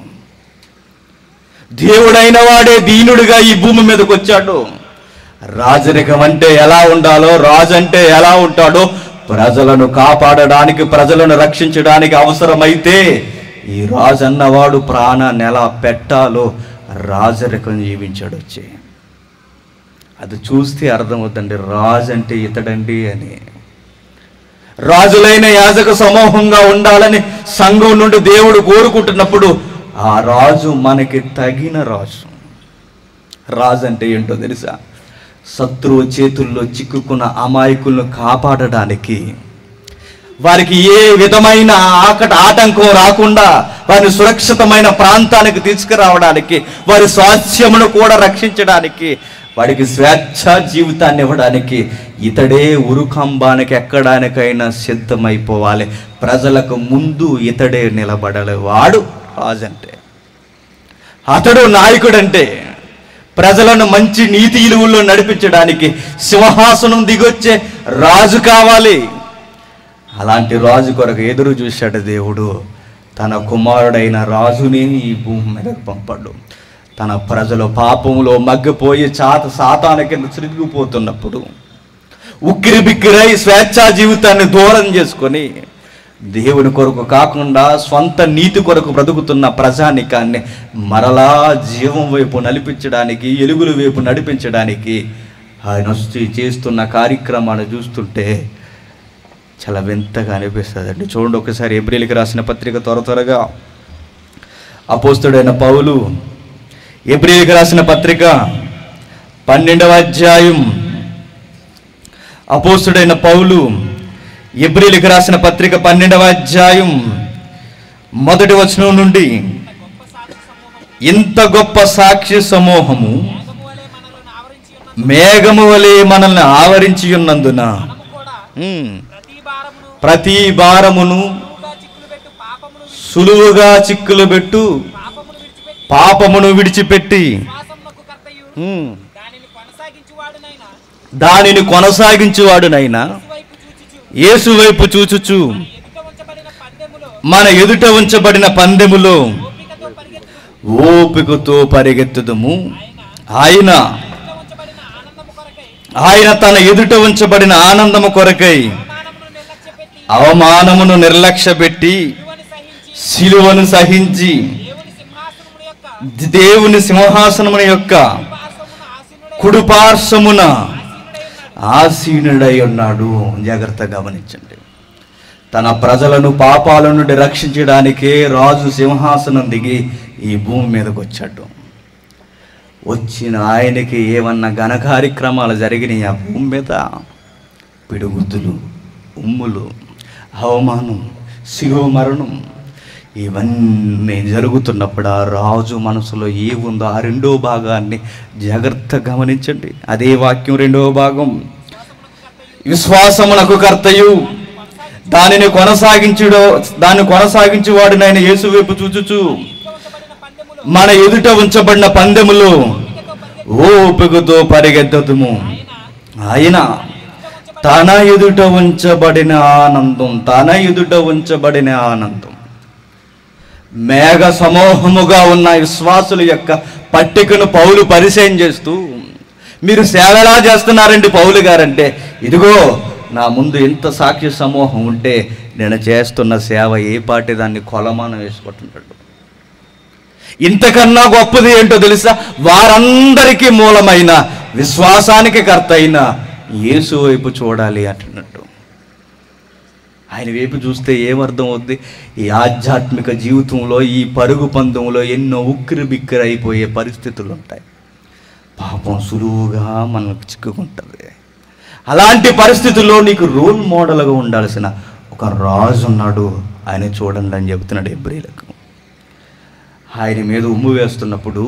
దేవుడైన వాడే దీనుడిగా ఈ భూమి మీదకి వచ్చాడు రాజరికం అంటే ఎలా ఉండాలో రాజు అంటే ఎలా ఉంటాడో ప్రజలను కాపాడడానికి ప్రజలను రక్షించడానికి అవసరమైతే ఈ రాజు అన్నవాడు ప్రాణాన్ని ఎలా పెట్టాలో రాజరికం జీవించాడు వచ్చి అది చూస్తే అర్థమవుతుంది రాజు అంటే ఇతడండి అని రాజులైన యాజక సమూహంగా ఉండాలని సంఘం నుండి దేవుడు కోరుకుంటున్నప్పుడు ఆ రాజు మనకి తగిన రాజు రాజు అంటే ఏంటో తెలుసా శత్రువు చేతుల్లో చిక్కుకున్న అమాయకులను కాపాడడానికి వారికి ఏ విధమైన ఆకట ఆటంకం రాకుండా వారిని సురక్షితమైన ప్రాంతానికి తీసుకురావడానికి వారి స్వాస్థ్యమును కూడా రక్షించడానికి వాడికి స్వేచ్ఛ జీవితాన్ని ఇవ్వడానికి ఇతడే ఉరుకంబానికి ఎక్కడానికైనా సిద్ధమైపోవాలి ప్రజలకు ముందు ఇతడే నిలబడాలి వాడు రాజంటే అతడు నాయకుడంటే ప్రజలను మంచి నీతి ఇలువల్లో నడిపించడానికి సింహాసనం దిగొచ్చే రాజు కావాలి అలాంటి రాజు కొరకు ఎదురు చూశాడు దేవుడు తన కుమారుడైన రాజుని ఈ భూమి మీదకు పంపాడు తన ప్రజలు పాపంలో మగ్గిపోయి చాత సాతానికి చిరిగిపోతున్నప్పుడు ఉక్కిరి బిక్కిరై స్వేచ్ఛా జీవితాన్ని దూరం చేసుకొని దేవుని కొరకు కాకుండా స్వంత నీతి కొరకు బ్రతుకుతున్న ప్రజానికాన్ని మరలా జీవం వైపు నడిపించడానికి ఎలుగుల వైపు నడిపించడానికి ఆయన వచ్చి చేస్తున్న కార్యక్రమాన్ని చూస్తుంటే చాలా వింతగా అనిపిస్తుంది అండి చూడండి ఒకసారి ఏప్రిల్కి రాసిన పత్రిక త్వర త్వరగా అపోస్తుడైన పౌలు ఏప్రిల్కి రాసిన పత్రిక పన్నెండవ అధ్యాయం అపోస్తుడైన పౌలు ఎబ్రిలికి రాసిన పత్రిక పన్నెండవ అధ్యాయం మొదటి వచనం నుండి ఇంత గొప్ప సాక్షి సమూహము మేఘము వలె మనలను ఆవరించి ఉన్నందున మేఘము వలె మనల్ని ఆవరించి ఉన్నందున మనము కూడా ఉమ్, ప్రతి భారమును ప్రతి భారమును సులువుగా చిక్కులు పెట్టు పాపమును విడిచి- సులువుగా చిక్కులు పెట్టు పాపమును విడిచిపెట్టి పాపమును విడిచిపెట్టి శ్వాసమునకు కర్తయు ఉమ్, దానిని కొనసాగించువాడునైనా దానిని కొనసాగించువాడునైనా వైపు చూచుచు యేసు వైపు చూచుచు ఎదుట ఉంచబడిన పందెములో మన ఎదుట ఉంచబడిన పందెములో ఓపికతో పరిగెత్తు ఓపికతో పరిగెత్తుదము ఆయన ఎదుట ఉంచబడిన ఆనందము కొరకై ఆయన తన ఎదుట ఉంచబడిన ఆనందము కొరకై అవమానమును నిర్లక్ష్యపెట్టి అవమానమును నిర్లక్ష్యపెట్టి విలువను సహించి శిలువను సహించి దేవుని సింహాసనముల యొక్క దేవుని సింహాసనమున యొక్క పార్శ్వమున ఆసీనుడై కుడిపార్శ్వమున ఆసీనుడై ఉన్నాడు. ఆసీనుడై ఉన్నాడు జాగ్రత్తగా గమనించండి తన ప్రజలను పాపాల నుండి రక్షించడానికే రాజు సింహాసనం దిగి ఈ భూమి మీదకి వచ్చాడు వచ్చిన ఆయనకి ఏమన్నా ఘన కార్యక్రమాలు జరిగినాయి ఆ భూమి మీద పిడుగుద్దులు ఉమ్ములు అవమానం శిలువ మరణం ఇవన్నీ జరుగుతున్నప్పుడు ఆ రాజు మనసులో ఏముందో ఆ రెండో భాగాన్ని జాగ్రత్త గమనించండి అదే వాక్యం రెండవ భాగం విశ్వాసమునకు కర్తయు దానిని కొనసాగించుడు దాన్ని కొనసాగించువాడు నాయన యేసు వైపు చూచుచు మన ఎదుట ఉంచబడిన పందెములు ఓపికతో పరిగెత్తదుము ఆయన తన ఎదుట ఉంచబడిన ఆనందం తన ఎదుట ఉంచబడిన ఆనందం మేఘ సమూహముగా ఉన్న విశ్వాసుల యొక్క పట్టికను పౌలు పరిచయం చేస్తూ మీరు సేవ ఎలా చేస్తున్నారండి పౌలు గారంటే ఇదిగో నా ముందు ఇంత సాక్షి సమూహం ఉంటే నేను చేస్తున్న సేవ ఏ పాటి దాన్ని కొలమానం వేసుకుంటున్నాడు ఇంతకన్నా గొప్పది ఏంటో తెలుసా వారందరికీ మూలమైన విశ్వాసానికి కర్త అయిన యేసు వైపు చూడాలి అంటున్నట్టు ఆయన వైపు చూస్తే ఏమర్థం అవుద్ది ఈ ఆధ్యాత్మిక జీవితంలో ఈ పరుగు పందెంలో ఎన్నో ఉక్కిరి బిక్కిరి అయిపోయే పరిస్థితులు ఉంటాయి పాపం సులువుగా మనకు చిక్కుకుంటుంది అలాంటి పరిస్థితుల్లో నీకు రోల్ మోడల్గా ఉండాల్సిన ఒక రాజు ఉన్నాడు ఆయన చూడండి అని చెబుతున్నాడు ఎబ్రిలకు ఆయన మీద ఉమ్ము వేస్తున్నప్పుడు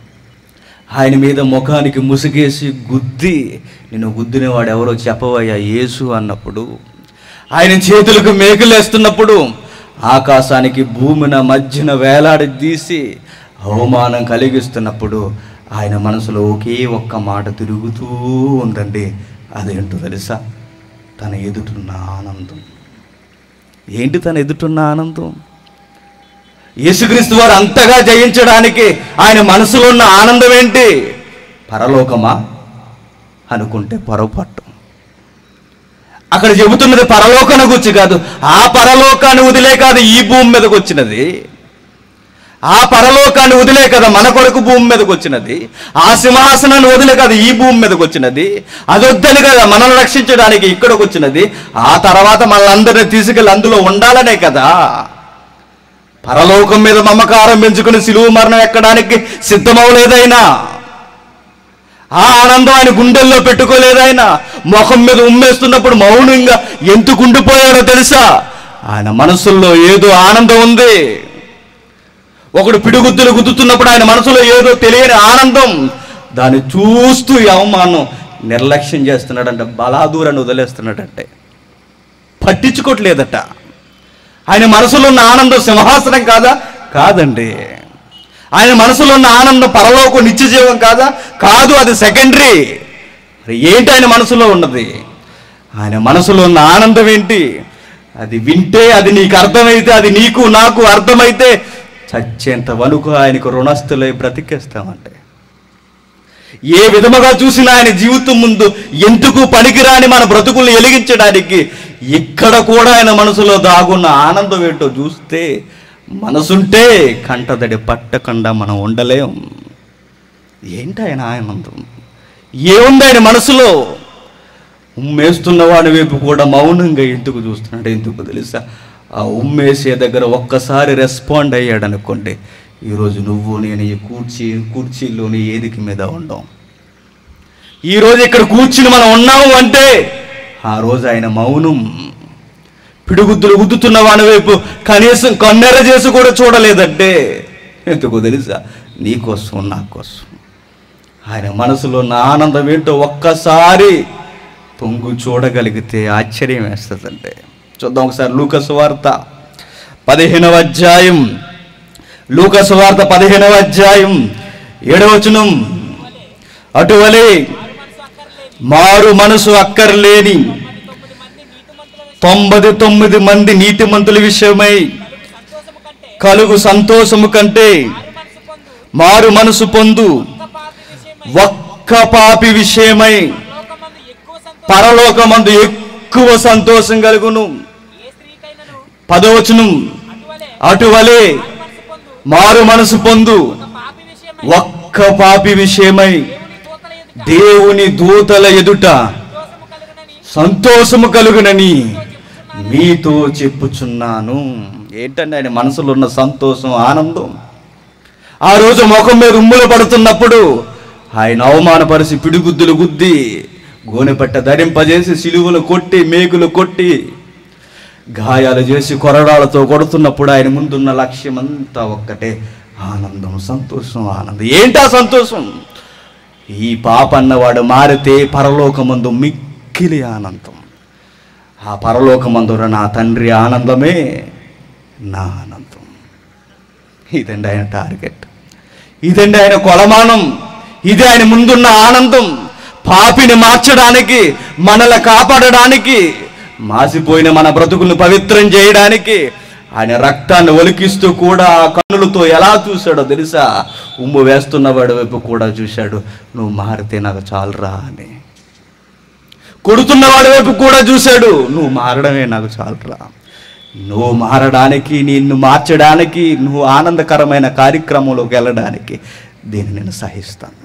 ఆయన మీద ముఖానికి ముసుగేసి గుద్ది నేను గుద్దిన వాడు ఎవరో చెప్పవయ్యా యేసు అన్నప్పుడు ఆయన చేతులకు మేకులేస్తున్నప్పుడు ఆకాశానికి భూమిన మధ్యన వేలాడి తీసి అవమానం కలిగిస్తున్నప్పుడు ఆయన మనసులో ఒకే ఒక్క మాట తిరుగుతూ ఉందండి అదేంటో తెలుసా తన ఎదుటున్న ఆనందం ఏంటి తన ఎదుటున్న ఆనందం యేసుక్రీస్తు వారు అంతగా జయించడానికి ఆయన మనసులో ఉన్న ఆనందం ఏంటి పరలోకమా అనుకుంటే పొరపాటు అక్కడ చెబుతున్నది పరలోకాన్ని గురించి కాదు ఆ పరలోకాన్ని వదిలే కాదు ఈ భూమి మీదకి వచ్చినది ఆ పరలోకాన్ని వదిలే కదా మన కొరకు భూమి మీదకి వచ్చినది ఆ సింహాసనాన్ని వదిలే కదా ఈ భూమి మీదకి వచ్చినది అదొద్దని కదా మనల్ని రక్షించడానికి ఇక్కడికి వచ్చినది ఆ తర్వాత మనల్ని తీసుకెళ్ళి అందులో ఉండాలనే కదా పరలోకం మీద మమకారం పెంచుకుని సిలువు మరణం ఎక్కడానికి సిద్ధమవలేదైనా ఆ ఆనందం ఆయన గుండెల్లో పెట్టుకోలేదాయన ముఖం మీద ఉమ్మేస్తున్నప్పుడు మౌనంగా ఎందుకు ఉండిపోయాడో తెలుసా ఆయన మనసుల్లో ఏదో ఆనందం ఉంది ఒకడు పిడుగుద్దులు గుద్దుతున్నప్పుడు ఆయన మనసులో ఏదో తెలియని ఆనందం దాన్ని చూస్తూ ఈ అవమానం నిర్లక్ష్యం చేస్తున్నాడంట బలాదూరాన్ని వదిలేస్తున్నాడంటే పట్టించుకోవట్లేదట ఆయన మనసులో ఉన్న ఆనందం సింహాసనం కాదా కాదండి ఆయన మనసులో ఉన్న ఆనందం పరలోకం నిత్య జీవం కాదా కాదు అది సెకండరీ మరి ఏంటి ఆయన మనసులో ఉన్నది ఆయన మనసులో ఉన్న ఆనందం ఏంటి అది వింటే అది నీకు అర్థమైతే అది నీకు నాకు అర్థమైతే చచ్చేంత వణుకు ఆయనకు రుణస్థులై బ్రతికేస్తామంటే ఏ విధముగా చూసినా ఆయన జీవితం ముందు ఎందుకు పనికిరాని మన బ్రతుకుల్ని వెలిగించడానికి ఇక్కడ కూడా ఆయన మనసులో దాగున్న ఆనందం ఏంటో చూస్తే మనసుంటే కంటదడి పట్టకుండా మనం ఉండలేం ఏంటి ఆయన ఆనందం ఏముంది ఆయన మనసులో ఉమ్మేస్తున్న వాడి వైపు కూడా మౌనంగా ఎందుకు చూస్తున్నాడు ఎందుకు తెలుసా ఆ ఉమ్మేసే దగ్గర ఒక్కసారి రెస్పాండ్ అయ్యాడు అనుకోండి ఈరోజు నువ్వు నేను ఈ కూర్చి కుర్చీలోని ఏదికి మీద ఉండం ఈరోజు ఇక్కడ కూర్చుని మనం ఉన్నాము అంటే ఆ రోజు ఆయన మౌనం పిడుగుద్దులు గుద్దుతున్న వాడి వైపు కనీసం కన్నెర చేసి కూడా చూడలేదంటే ఎందుకో తెలుసా నీకోసం నా కోసం ఆయన మనసులో ఉన్న ఆనందం ఏంటో ఒక్కసారి పొంగు చూడగలిగితే ఆశ్చర్యం వేస్తుందంటే చూద్దాం ఒకసారి లూకస్ వార్త పదిహేనవ అధ్యాయం లూకసు వార్త పదిహేనవ అధ్యాయం ఏడవచనం అటువలే మారు మనసు అక్కర్లేని తొంభై తొమ్మిది మంది నీతిమంతుల విషయమై సంతోషము కంటే కలుగు సంతోషము కంటే మనసు పొందు మారు మనసు పొందు ఒక్క పాపి విషయమై ఒక్క పాపి విషయమై లోకమందు ఎక్కువ సంతోషం పరలోకమందు ఎక్కువ సంతోషం కలుగును ఏ స్త్రీకైనను పదవచనం అటువలే అటువలే మనసు పొందు మారు మనసు పొందు ఒక పాపి విషయమై ఒక్క పాపి విషయమై దేవుని దూతల దేవుని దూతల ఎదుట ఎదుట సంతోషము కలుగునని సంతోషము కలుగునని మీతో చెప్పుచున్నాను ఏంటంటే ఆయన మనసులో ఉన్న సంతోషం ఆనందం ఆ రోజు ముఖం మీద ఉమ్ములు పడుతున్నప్పుడు ఆయన అవమానపరిచి పిడిగుద్దులు గుద్ది గోనెపట్ట ధరింపజేసి సిలువలు కొట్టి మేకులు కొట్టి గాయాలు చేసి కొరడాలతో కొడుతున్నప్పుడు ఆయన ముందున్న లక్ష్యం అంతా ఒక్కటే ఆనందం సంతోషం ఆనందం ఏంటా సంతోషం ఈ పాప అన్నవాడు మారితే పరలోకమందు మిక్కిలి ఆనందం ఆ పరలోకమందున నా తండ్రి ఆనందమే నా ఆనందం ఇదండి ఆయన టార్గెట్ ఇదండి ఆయన కొలమానం ఇది ఆయన ముందున్న ఆనందం పాపిని మార్చడానికి మనల్ని కాపాడడానికి మాసిపోయిన మన బ్రతుకులను పవిత్రం చేయడానికి ఆయన రక్తాన్ని ఒలికిస్తూ కూడా ఆ కన్నులతో ఎలా చూశాడో తెలుసా ఉమ్ము వేస్తున్నవాడి వైపు కూడా చూశాడు నువ్వు మారితే నాకు చాలురా అని కొడుతున్న వాడి వైపు కూడా చూశాడు నువ్వు మారడమే నాకు చాలురా నువ్వు మారడానికి నిన్ను మార్చడానికి నువ్వు ఆనందకరమైన కార్యక్రమంలోకి వెళ్ళడానికి దీన్ని నేను సహిస్తాను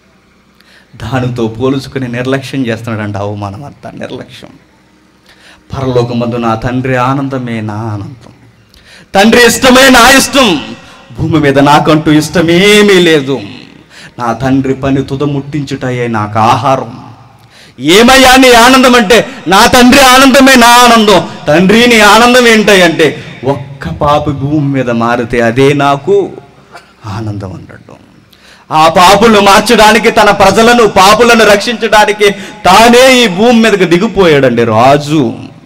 దానితో పోల్చుకుని నిర్లక్ష్యం చేస్తున్నాడంట అవమానం అంతా నిర్లక్ష్యం పరలోకమందు నా తండ్రి ఆనందమే నా ఆనందం తండ్రి ఇష్టమే నా ఇష్టం భూమి మీద నాకంటూ ఇష్టమేమీ లేదు నా తండ్రి పని తుదముట్టించుటయే నాకు ఆహారం ఏమయ్యా నీ ఆనందం అంటే నా తండ్రి ఆనందమే నా ఆనందం తండ్రి నీ ఆనందం ఏంటంటే ఒక్క పాపి భూమి మీద మారితే అదే నాకు ఆనందం అన్నట్టు ఆ పాపులను మార్చడానికి తన ప్రజలను పాపులను రక్షించడానికి తానే ఈ భూమి మీదకి దిగిపోయాడండి రాజు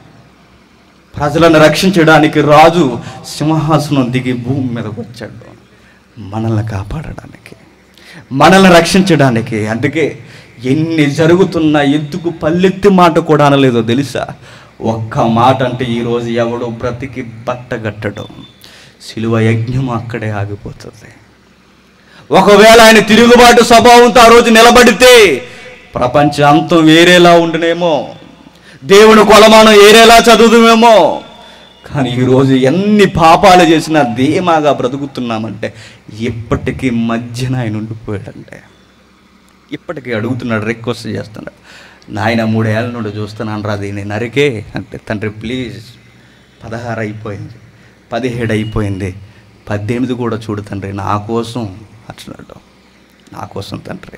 ప్రజలను రక్షించడానికి రాజు సింహాసనం దిగి భూమి మీదకి వచ్చాడు మనల్ని కాపాడడానికి మనల్ని రక్షించడానికి అందుకే ఎన్ని జరుగుతున్నా ఎందుకు పల్లెత్తి మాట కూడా అనలేదో తెలుసా ఒక్క మాట అంటే ఈరోజు ఎవడు బ్రతికి బట్టగట్టడం సిలువ యజ్ఞం అక్కడే ఆగిపోతుంది ఒకవేళ ఆయన తిరుగుబాటు స్వభావంతో ఆ రోజు నిలబడితే ప్రపంచ అంతం వేరేలా ఉండునేమో దేవుని కొలమానం ఏరేలా చదువుదుమేమో కానీ ఈరోజు ఎన్ని పాపాలు చేసినా ధీమాగా బ్రతుకుతున్నామంటే ఇప్పటికీ మధ్యన ఆయన ఉండిపోయాడంటే ఇప్పటికీ అడుగుతున్నాడు రిక్వెస్ట్ చేస్తున్నాడు నాయన మూడేళ్ళ నుండి చూస్తున్నాను రా దీన్ని నరికే అంటే తండ్రి ప్లీజ్ పదహారు అయిపోయింది పదిహేడు అయిపోయింది పద్దెనిమిది కూడా చూడు తండ్రి నా కోసం అంటున్నాడు నా కోసం తండ్రి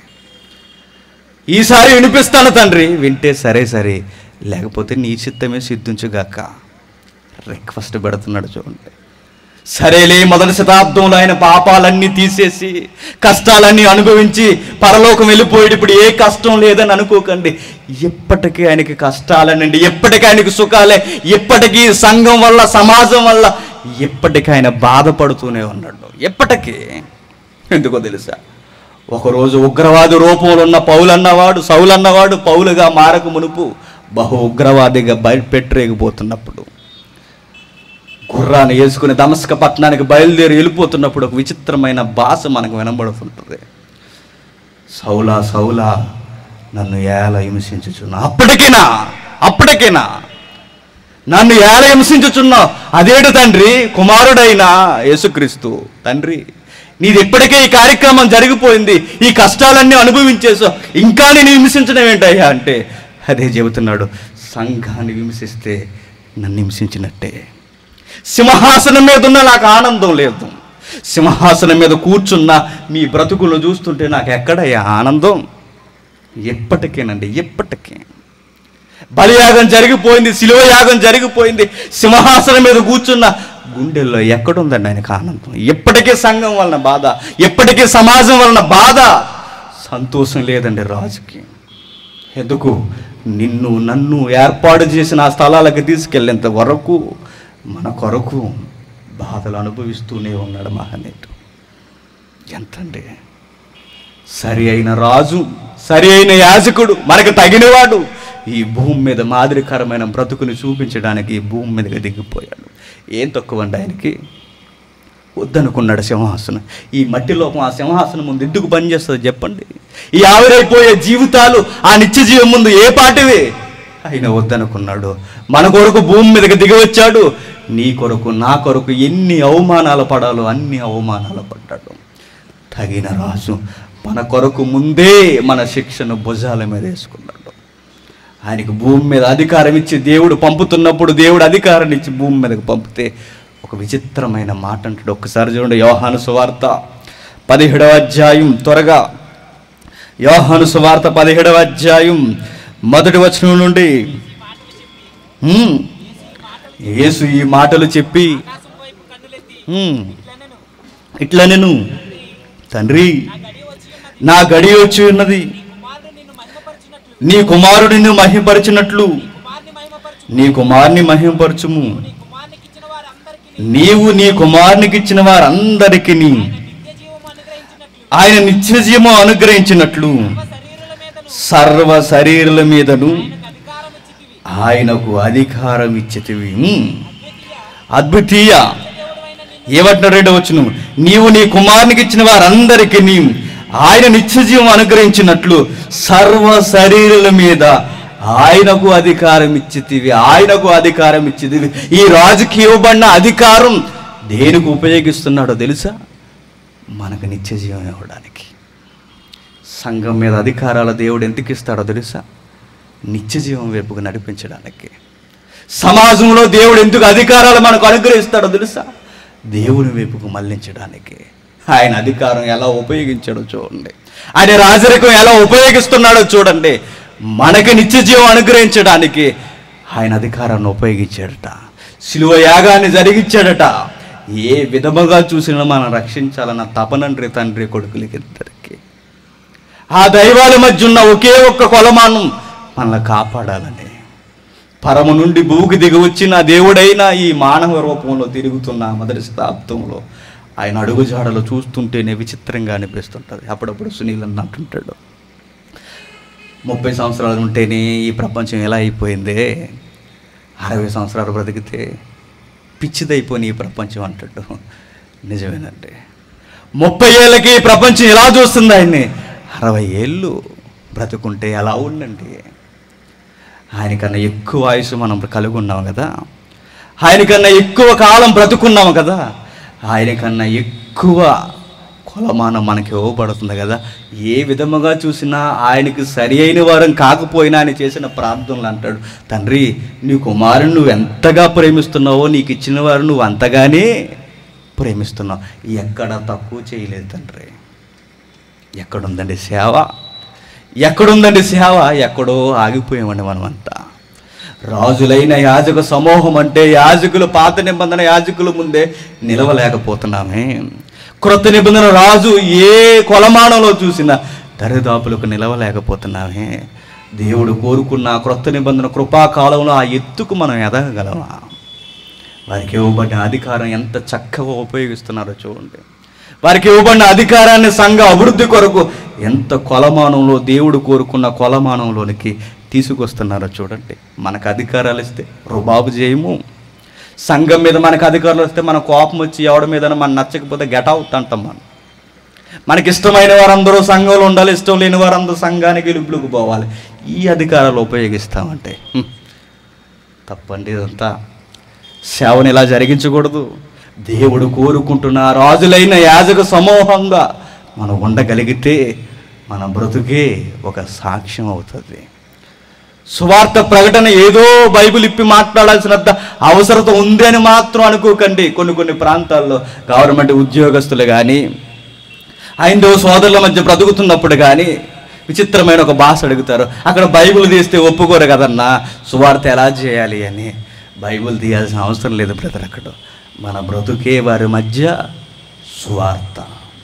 ఈసారి వినిపిస్తాను తండ్రి వింటే సరే సరే లేకపోతే నీ చిత్తమే సిద్ధించుగాక రిక్వెస్ట్ పెడుతున్నాడు చూడండి సరేలే మొదటి శతాబ్దంలో ఆయన పాపాలన్నీ తీసేసి కష్టాలన్నీ అనుభవించి పరలోకం వెళ్ళిపోయి ఇప్పుడు ఏ కష్టం లేదని అనుకోకండి ఎప్పటికీ ఆయనకి కష్టాలనండి ఎప్పటికీ ఆయనకి సుఖాలే ఎప్పటికీ సంఘం వల్ల సమాజం వల్ల ఎప్పటికీ ఆయన బాధపడుతూనే ఉన్నాడు ఎప్పటికీ ఎందుకో తెలుసా ఒకరోజు ఉగ్రవాది రూపంలో ఉన్న పౌలు అన్నవాడు సౌలు అన్నవాడు పౌలుగా మారకు మునుపు బహు ఉగ్రవాదిగా బయట పెట్టరేగిపోతున్నప్పుడు గుర్రాన్ని వేసుకుని దమస్క పట్టణానికి బయలుదేరి వెళ్ళిపోతున్నప్పుడు ఒక విచిత్రమైన భాష మనకు వినబడుతుంటుంది సౌలా సౌలా నన్ను ఏల హింసించుచున్నా అప్పటికినా అప్పటికినా నన్ను ఏల హింసించుచున్నావు అదేడు తండ్రి కుమారుడైన యేసుక్రీస్తు తండ్రి నీది ఇప్పటికే ఈ కార్యక్రమం జరిగిపోయింది ఈ కష్టాలన్నీ అనుభవించేసావు ఇంకా నేను హింసించడం ఏంటయ్యా అంటే అదే చెబుతున్నాడు సంఘాన్ని హింసిస్తే నన్ను హింసించినట్టే సింహాసనం మీద ఉన్న నాకు ఆనందం లేదు సింహాసనం మీద కూర్చున్న మీ బ్రతుకులు చూస్తుంటే నాకు ఎక్కడయ్యా ఆనందం ఎప్పటికేనండి ఎప్పటికీ బలియాగం జరిగిపోయింది శిలువ యాగం జరిగిపోయింది సింహాసనం మీద కూర్చున్న గుండెల్లో ఎక్కడుందండి ఆయనకు ఆనందం ఎప్పటికీ సంఘం వలన బాధ ఎప్పటికీ సమాజం వలన బాధ సంతోషం లేదండి రాజుకి ఎందుకు నిన్ను నన్ను ఏర్పాటు చేసిన ఆ స్థలాలకు తీసుకెళ్ళేంత వరకు మన కొరకు బాధలు అనుభవిస్తూనే ఉన్నాడు మహనీయుడు ఎంతండి సరి అయిన రాజు సరి అయిన యాజకుడు మనకు తగినవాడు ఈ భూమి మీద మాదిరికరమైన బ్రతుకుని చూపించడానికి ఈ భూమి మీదకి దిగిపోయాడు ఏం తక్కువ అండి ఆయనకి వద్దనుకున్నాడు సింహాసనం ఈ మట్టి లోపం ఆ సింహాసనం ముందు ఎందుకు పనిచేస్తుంది చెప్పండి ఈ ఆవిరైపోయే జీవితాలు ఆ నిత్య జీవం ముందు ఏ పాటివే ఆయన వద్దనుకున్నాడు మన కొరకు భూమి మీదకి దిగి వచ్చాడు నీ కొరకు నా కొరకు ఎన్ని అవమానాలు పడాలో అన్ని అవమానాలు పడ్డాడు తగిన రాజు మన కొరకు ముందే మన శిక్షను భుజాల మీద వేసుకున్నాడు ఆయనకు భూమి మీద అధికారం ఇచ్చి దేవుడు పంపుతున్నప్పుడు దేవుడు అధికారం ఇచ్చి భూమి మీదకి పంపితే ఒక విచిత్రమైన మాట అంటాడు ఒక్కసారి చూడండి యోహాను సువార్త పదిహేడవ అధ్యాయం త్వరగా యోహాను సువార్త పదిహేడవ అధ్యాయం మొదటి వచనం నుండి హ్మ్. యేసు ఈ మాటలు చెప్పి ఆకాశం వైపు కన్నులెత్తి హ్మ్, ఇట్లనెను ఇట్లా నేను తండ్రి గడి వచ్చి ఉన్నది నా గడి వచ్చి ఉన్నది కుమారుడు నిన్ను మహిమపరచునట్లు నీ కుమారుడిని మహింపరిచినట్లు కుమార్ని మహిమపరచు నీ కుమార్ని మహింపరచుము నీ కుమార్నికి ఇచ్చిన వారందరికీ నీవు నీ కుమారునికి ఇచ్చిన వారందరికి నిత్య జీవము అనుగ్రహించినట్లు ఆయన నిత్యజీవము అనుగ్రహించినట్లు సర్వ శరీరుల మీదను సర్వ శరీరుల మీదను అధికారం ఇచ్చితివి ఆయనకు అధికారం ఇచ్చితివి హ్మ్. అద్వితీయ అద్వితీయ దేవుడైన నిన్ను ఏమంటున్న రెండో వచ్చును నీవు నీ కుమారునికి ఇచ్చిన వారందరికీ ఆయన నిత్యజీవం అనుగ్రహించినట్లు సర్వ శరీరుల మీద ఆయనకు అధికారం ఇచ్చితివి ఆయనకు అధికారం ఇచ్చితివి ఈ రాజుకి ఇవ్వబడిన అధికారం దేనికి ఉపయోగిస్తున్నాడో తెలుసా మనకు నిత్యజీవం ఇవ్వడానికి సంఘం మీద అధికారాల దేవుడు ఎందుకు ఇస్తాడో తెలుసా నిత్యజీవం వైపుకు నడిపించడానికి సమాజంలో దేవుడు ఎందుకు అధికారాలు మనకు అనుగ్రహిస్తాడో తెలుసా దేవుని వైపుకు మళ్లించడానికి ఆయన అధికారం ఎలా ఉపయోగించాడో చూడండి ఆయన రాజరికం ఎలా ఉపయోగిస్తున్నాడో చూడండి మనకి నిత్యజీవం అనుగ్రహించడానికి ఆయన అధికారాన్ని ఉపయోగించాడట శిలువ యాగాన్ని జరిగించాడట ఏ విధముగా చూసినా మనం రక్షించాలన్న తపనండ్రి తండ్రి కొడుకులకి ఇద్దరికి ఆ దైవాల మధ్య ఉన్న ఒకే ఒక్క కొలమానం మనల్ని కాపాడాలని పరము నుండి భూకి దిగి వచ్చిన దేవుడైన ఈ మానవ రూపంలో తిరుగుతున్న మొదటి శతాబ్దంలో ఆయన అడుగుజాడలు చూస్తుంటేనే విచిత్రంగా అనిపిస్తుంటుంది అప్పుడప్పుడు సునీల్ అన్న అంటుంటాడు ముప్పై సంవత్సరాలు ఉంటేనే ఈ ప్రపంచం ఎలా అయిపోయిందే అరవై సంవత్సరాలు బ్రతికితే పిచ్చిదైపోయిన ఈ ప్రపంచం అంటాడు నిజమేనండి ముప్పై ఏళ్ళకి ఈ ప్రపంచం ఎలా చూస్తుంది ఆయన్ని అరవై ఏళ్ళు బ్రతుకుంటే ఎలా ఉండండి ఆయనకన్నా ఎక్కువ ఆయుష్ మనం కలిగి ఉన్నాం కదా ఆయనకన్నా ఎక్కువ కాలం బ్రతుకున్నాం కదా ఆయనకన్నా ఎక్కువ కొలమానం మనకి ఇవ్వబడుతుంది కదా ఏ విధముగా చూసినా ఆయనకి సరి అయిన వారం కాకపోయినా ఆయన చేసిన ప్రార్థనలు అంటాడు తండ్రి నీ కుమారుని నువ్వు ఎంతగా ప్రేమిస్తున్నావో నీకు ఇచ్చిన వారు నువ్వు అంతగానే ప్రేమిస్తున్నావు ఎక్కడ తక్కువ చేయలేదు తండ్రి ఎక్కడుందండి సేవ ఎక్కడుందండి సేవ ఎక్కడో ఆగిపోయామండి మనమంతా రాజులైన యాజక సమూహం అంటే యాజకులు పాత నిబంధన యాజకుల ముందే నిలవలేకపోతున్నామే క్రొత్త నిబంధన రాజు ఏ కొలమానంలో చూసినా దరిదాపులకు నిలవలేకపోతున్నామే దేవుడు కోరుకున్న ఆ క్రొత్త నిబంధన కృపాకాలంలో ఆ ఎత్తుకు మనం ఎదగగలమా వారికి ఇవ్వబడిన అధికారం ఎంత చక్కగా ఉపయోగిస్తున్నారో చూడండి వారికి ఇవ్వబడిన అధికారాన్ని సంఘ అభివృద్ధి కొరకు ఎంత కొలమానంలో దేవుడు కోరుకున్న కొలమానంలోనికి తీసుకొస్తున్నారో చూడండి మనకు అధికారాలు ఇస్తే రుబాబు చేయము సంఘం మీద మనకు అధికారులు వస్తే మన కోపం వచ్చి ఎవడి మీద మన నచ్చకపోతే గెట్ అవుట్ అంటాం మనం మనకి ఇష్టమైన వారందరూ సంఘంలో ఉండాలి ఇష్టం లేని వారందరూ సంఘానికి ఇలుపులకు పోవాలి ఈ అధికారాలు ఉపయోగిస్తామంటే హ్మ్. తప్పండి ఇదంతా సేవను ఇలా జరిగించకూడదు దేవుడు కోరుకుంటున్న రాజులైన యాజక సమూహంగా మనం ఉండగలిగితే మన బ్రతుకే ఒక సాక్ష్యం అవుతుంది సువార్త ప్రకటన ఏదో బైబిల్ ఇప్పి మాట్లాడాల్సినంత అవసరత ఉంది అని మాత్రం అనుకోకండి కొన్ని కొన్ని ప్రాంతాల్లో గవర్నమెంట్ ఉద్యోగస్తులు కానీ ఐందో సోదరుల మధ్య బ్రతుకుతున్నప్పుడు కానీ విచిత్రమైన ఒక భాష అడుగుతారు అక్కడ బైబిల్ తీస్తే ఒప్పుకోరు కదన్నా సువార్త ఎలా చేయాలి అని బైబిల్ తీయాల్సిన అవసరం లేదు బ్రదర్ అక్కడ మన బ్రతుకే వారి మధ్య సువార్త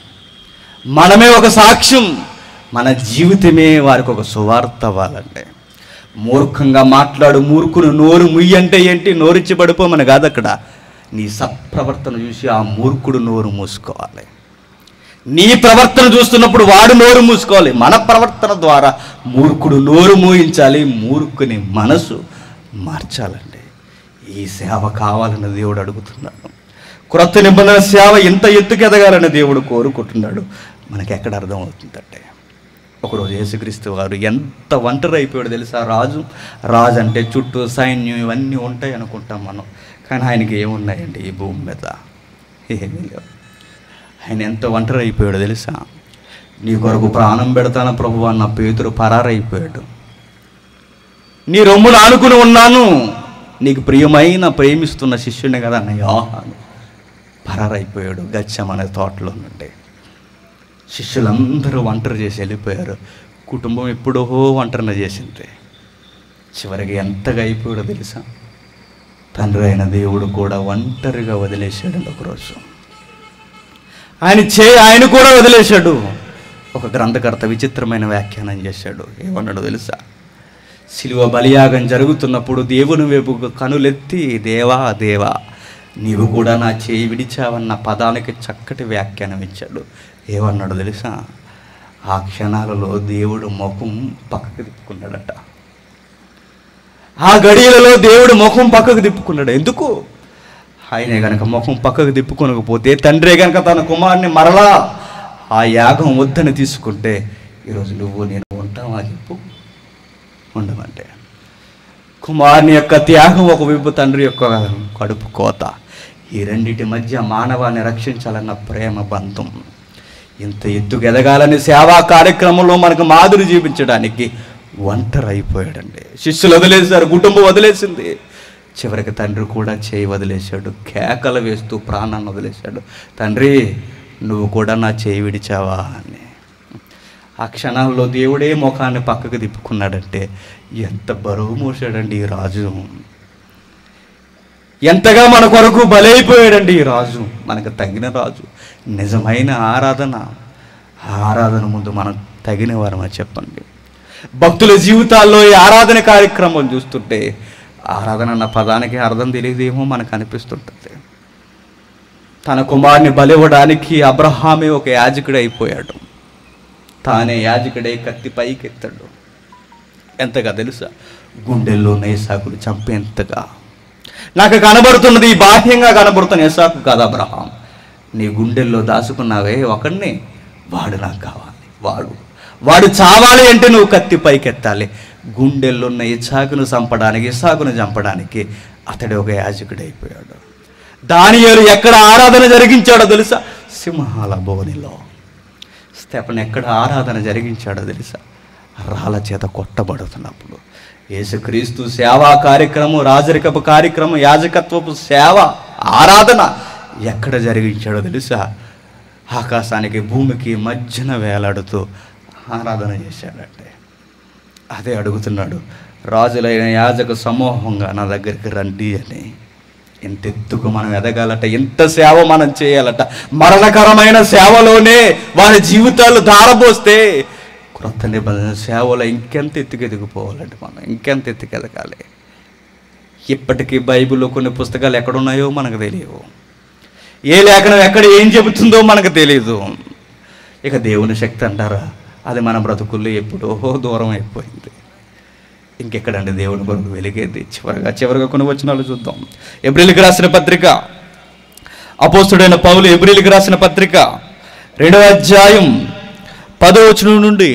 మనమే ఒక సాక్ష్యం మన జీవితమే వారికి ఒక సువార్త అవ్వాలండి మూర్ఖంగా మాట్లాడు మూర్ఖును నోరు ముయ్యి అంటే ఏంటి నోరిచ్చి పడిపోమని కాదు అక్కడ నీ సత్ప్రవర్తన చూసి ఆ మూర్ఖుడు నోరు మూసుకోవాలి నీ ప్రవర్తన చూస్తున్నప్పుడు వాడు నోరు మూసుకోవాలి మన ప్రవర్తన ద్వారా మూర్ఖుడు నోరు మూయించాలి మూర్ఖుని మనసు మార్చాలండి ఈ సేవ కావాలని దేవుడు అడుగుతున్నాడు క్రొత్త నిబంధన సేవ ఇంత ఎత్తుకు ఎదగాలని దేవుడు కోరుకుంటున్నాడు మనకి ఎక్కడ అర్థమవుతుందంటే ఒకరోజు యేసుక్రీస్తు వారు ఎంత ఒంటరి అయిపోయాడు తెలుసా రాజు రాజు అంటే చుట్టూ సైన్యం ఇవన్నీ ఉంటాయి అనుకుంటాం మనం కానీ ఆయనకి ఏమున్నాయండి ఈ భూమి మీద ఏమీ లేవు ఆయన ఎంత ఒంటరి అయిపోయాడు తెలుసా నీ కొరకు ప్రాణం పెడతాన ప్రభు అన్న పేతురు పరారైపోయాడు నీ రొమ్మును ఆనుకుని ఉన్నాను నీకు ప్రియమైన ప్రేమిస్తున్న శిష్యుని కదా అన్న యోహాను పరారైపోయాడు గచ్చం అనే తోటలో నుండి శిష్యులందరూ ఒంటరి చేసి వెళ్ళిపోయారు కుటుంబం ఎప్పుడో ఒంటరిన చేసింది చివరికి ఎంతగా అయిపోయాడో తెలుసా తండ్రి అయిన దేవుడు కూడా ఒంటరిగా వదిలేశాడు ఒకరోజు ఆయన చే ఆయన కూడా వదిలేశాడు ఒక గ్రంథకర్త విచిత్రమైన వ్యాఖ్యానం చేశాడు ఏమన్నాడు తెలుసా శిలువ బలియాగం జరుగుతున్నప్పుడు దేవుని వైపు కనులెత్తి దేవా దేవా నీవు కూడా నా చేయి విడిచావన్న పదానికి చక్కటి వ్యాఖ్యానం ఇచ్చాడు ఏమన్నాడు తెలుసా ఆ క్షణాలలో దేవుడు ముఖం పక్కకు తిప్పుకున్నాడట ఆ గడియలలో దేవుడు ముఖం పక్కకు తిప్పుకున్నాడు ఎందుకు ఆయనే గనక ముఖం పక్కకు తిప్పుకొనకపోతే తండ్రే గనక తన కుమారుని మరలా ఆ యాగం వద్దని తీసుకుంటే ఈరోజు నువ్వు నేను ఉంటావా చెప్పు ఉండమంటే కుమారుని యొక్క త్యాగం ఒకవైపు తండ్రి యొక్క కడుపు కోత ఈ రెండింటి మధ్య మానవాన్ని రక్షించాలన్న ప్రేమ బంధం ఇంత ఎత్తుకు ఎదగాలని సేవా కార్యక్రమంలో మనకు మాదిరి చూపించడానికి ఒంటరి అయిపోయాడండి శిష్యులు వదిలేశారు కుటుంబం వదిలేసింది చివరికి తండ్రి కూడా చేయి వదిలేశాడు కేకలు వేస్తూ ప్రాణాన్ని వదిలేశాడు తండ్రి నువ్వు కూడా నా చేయి విడిచావా అని ఆ క్షణాల్లో దేవుడే ముఖాన్ని పక్కకు తిప్పుకున్నాడంటే ఎంత బరువు మోసాడండి ఈ రాజు ఎంతగా మన కొరకు బలైపోయాడండి ఈ రాజు మనకు తగిన రాజు నిజమైన ఆరాధన ఆ ఆరాధన ముందు మనం తగిన వారమా చెప్పండి భక్తుల జీవితాల్లో ఈ ఆరాధన కార్యక్రమం చూస్తుంటే ఆరాధన అన్న పదానికి అర్థం తెలియదేమో మనకు అనిపిస్తుంటుంది తన కుమారుని బలివ్వడానికి అబ్రహామే ఒక యాజకుడు అయిపోయాడు తానే యాజకుడై కత్తి పైకెత్తాడు ఎంతగా తెలుసా గుండెల్లో నేసాకులు చంపేంతగా నాకు కనబడుతున్నది ఈ బాహ్యంగా కనబడుతున్న ఏసాకు కాదు అబ్రహాం నీ గుండెల్లో దాచుకున్నావే ఒకడిని వాడు నాకు కావాలి వాడు వాడు చావాలి అంటే నువ్వు కత్తి పైకెత్తాలి గుండెల్లో ఉన్న ఇసాకును చంపడానికి ఇసాకును చంపడానికి అతడు ఒక యాజకుడు అయిపోయాడు దానియేలు ఎక్కడ ఆరాధన జరిగించాడో తెలుసా సింహాల బోనిలో స్టెఫన్ ఎక్కడ ఆరాధన జరిగించాడో తెలుసా రాళ్ళ చేత కొట్టబడుతున్నప్పుడు యేసుక్రీస్తు సేవా కార్యక్రమం రాజరికపు కార్యక్రమం యాజకత్వపు సేవ ఆరాధన ఎక్కడ జరిగించాడో తెలుసా ఆకాశానికి భూమికి మధ్యన వేలాడుతూ ఆరాధన చేశాడంటే అదే అడుగుతున్నాడు రాజులైన యాజక సమూహంగా నా దగ్గరికి రండి అని ఎంత ఎత్తుకు మనం ఎదగాలట ఎంత సేవ మనం చేయాలట మరణకరమైన సేవలోనే వారి జీవితాలు దారబోస్తే క్రొత్త నిబంధన సేవలో ఇంకెంత ఎత్తుకు ఎదిగిపోవాలంటే మనం ఇంకెంత ఎత్తుకు ఎదగాలి ఇప్పటికీ బైబిల్లో కొన్ని పుస్తకాలు ఎక్కడున్నాయో మనకు తెలియవు ఏ లేఖనం ఎక్కడ ఏం చెబుతుందో మనకు తెలియదు ఇక దేవుని శక్తి అంటారా అది మన బ్రతుకుల్లో ఎప్పుడో దూరం అయిపోయింది ఇంకెక్కడండి దేవుని కొరకు వెలిగేది చివరిగా చివరిగా కొన్ని వచనాలు చూద్దాం ఏప్రిల్కి రాసిన పత్రిక అపోస్తుడైన పౌలు ఏప్రిల్కి రాసిన పత్రిక రెండవ అధ్యాయం పదో వచనం నుండి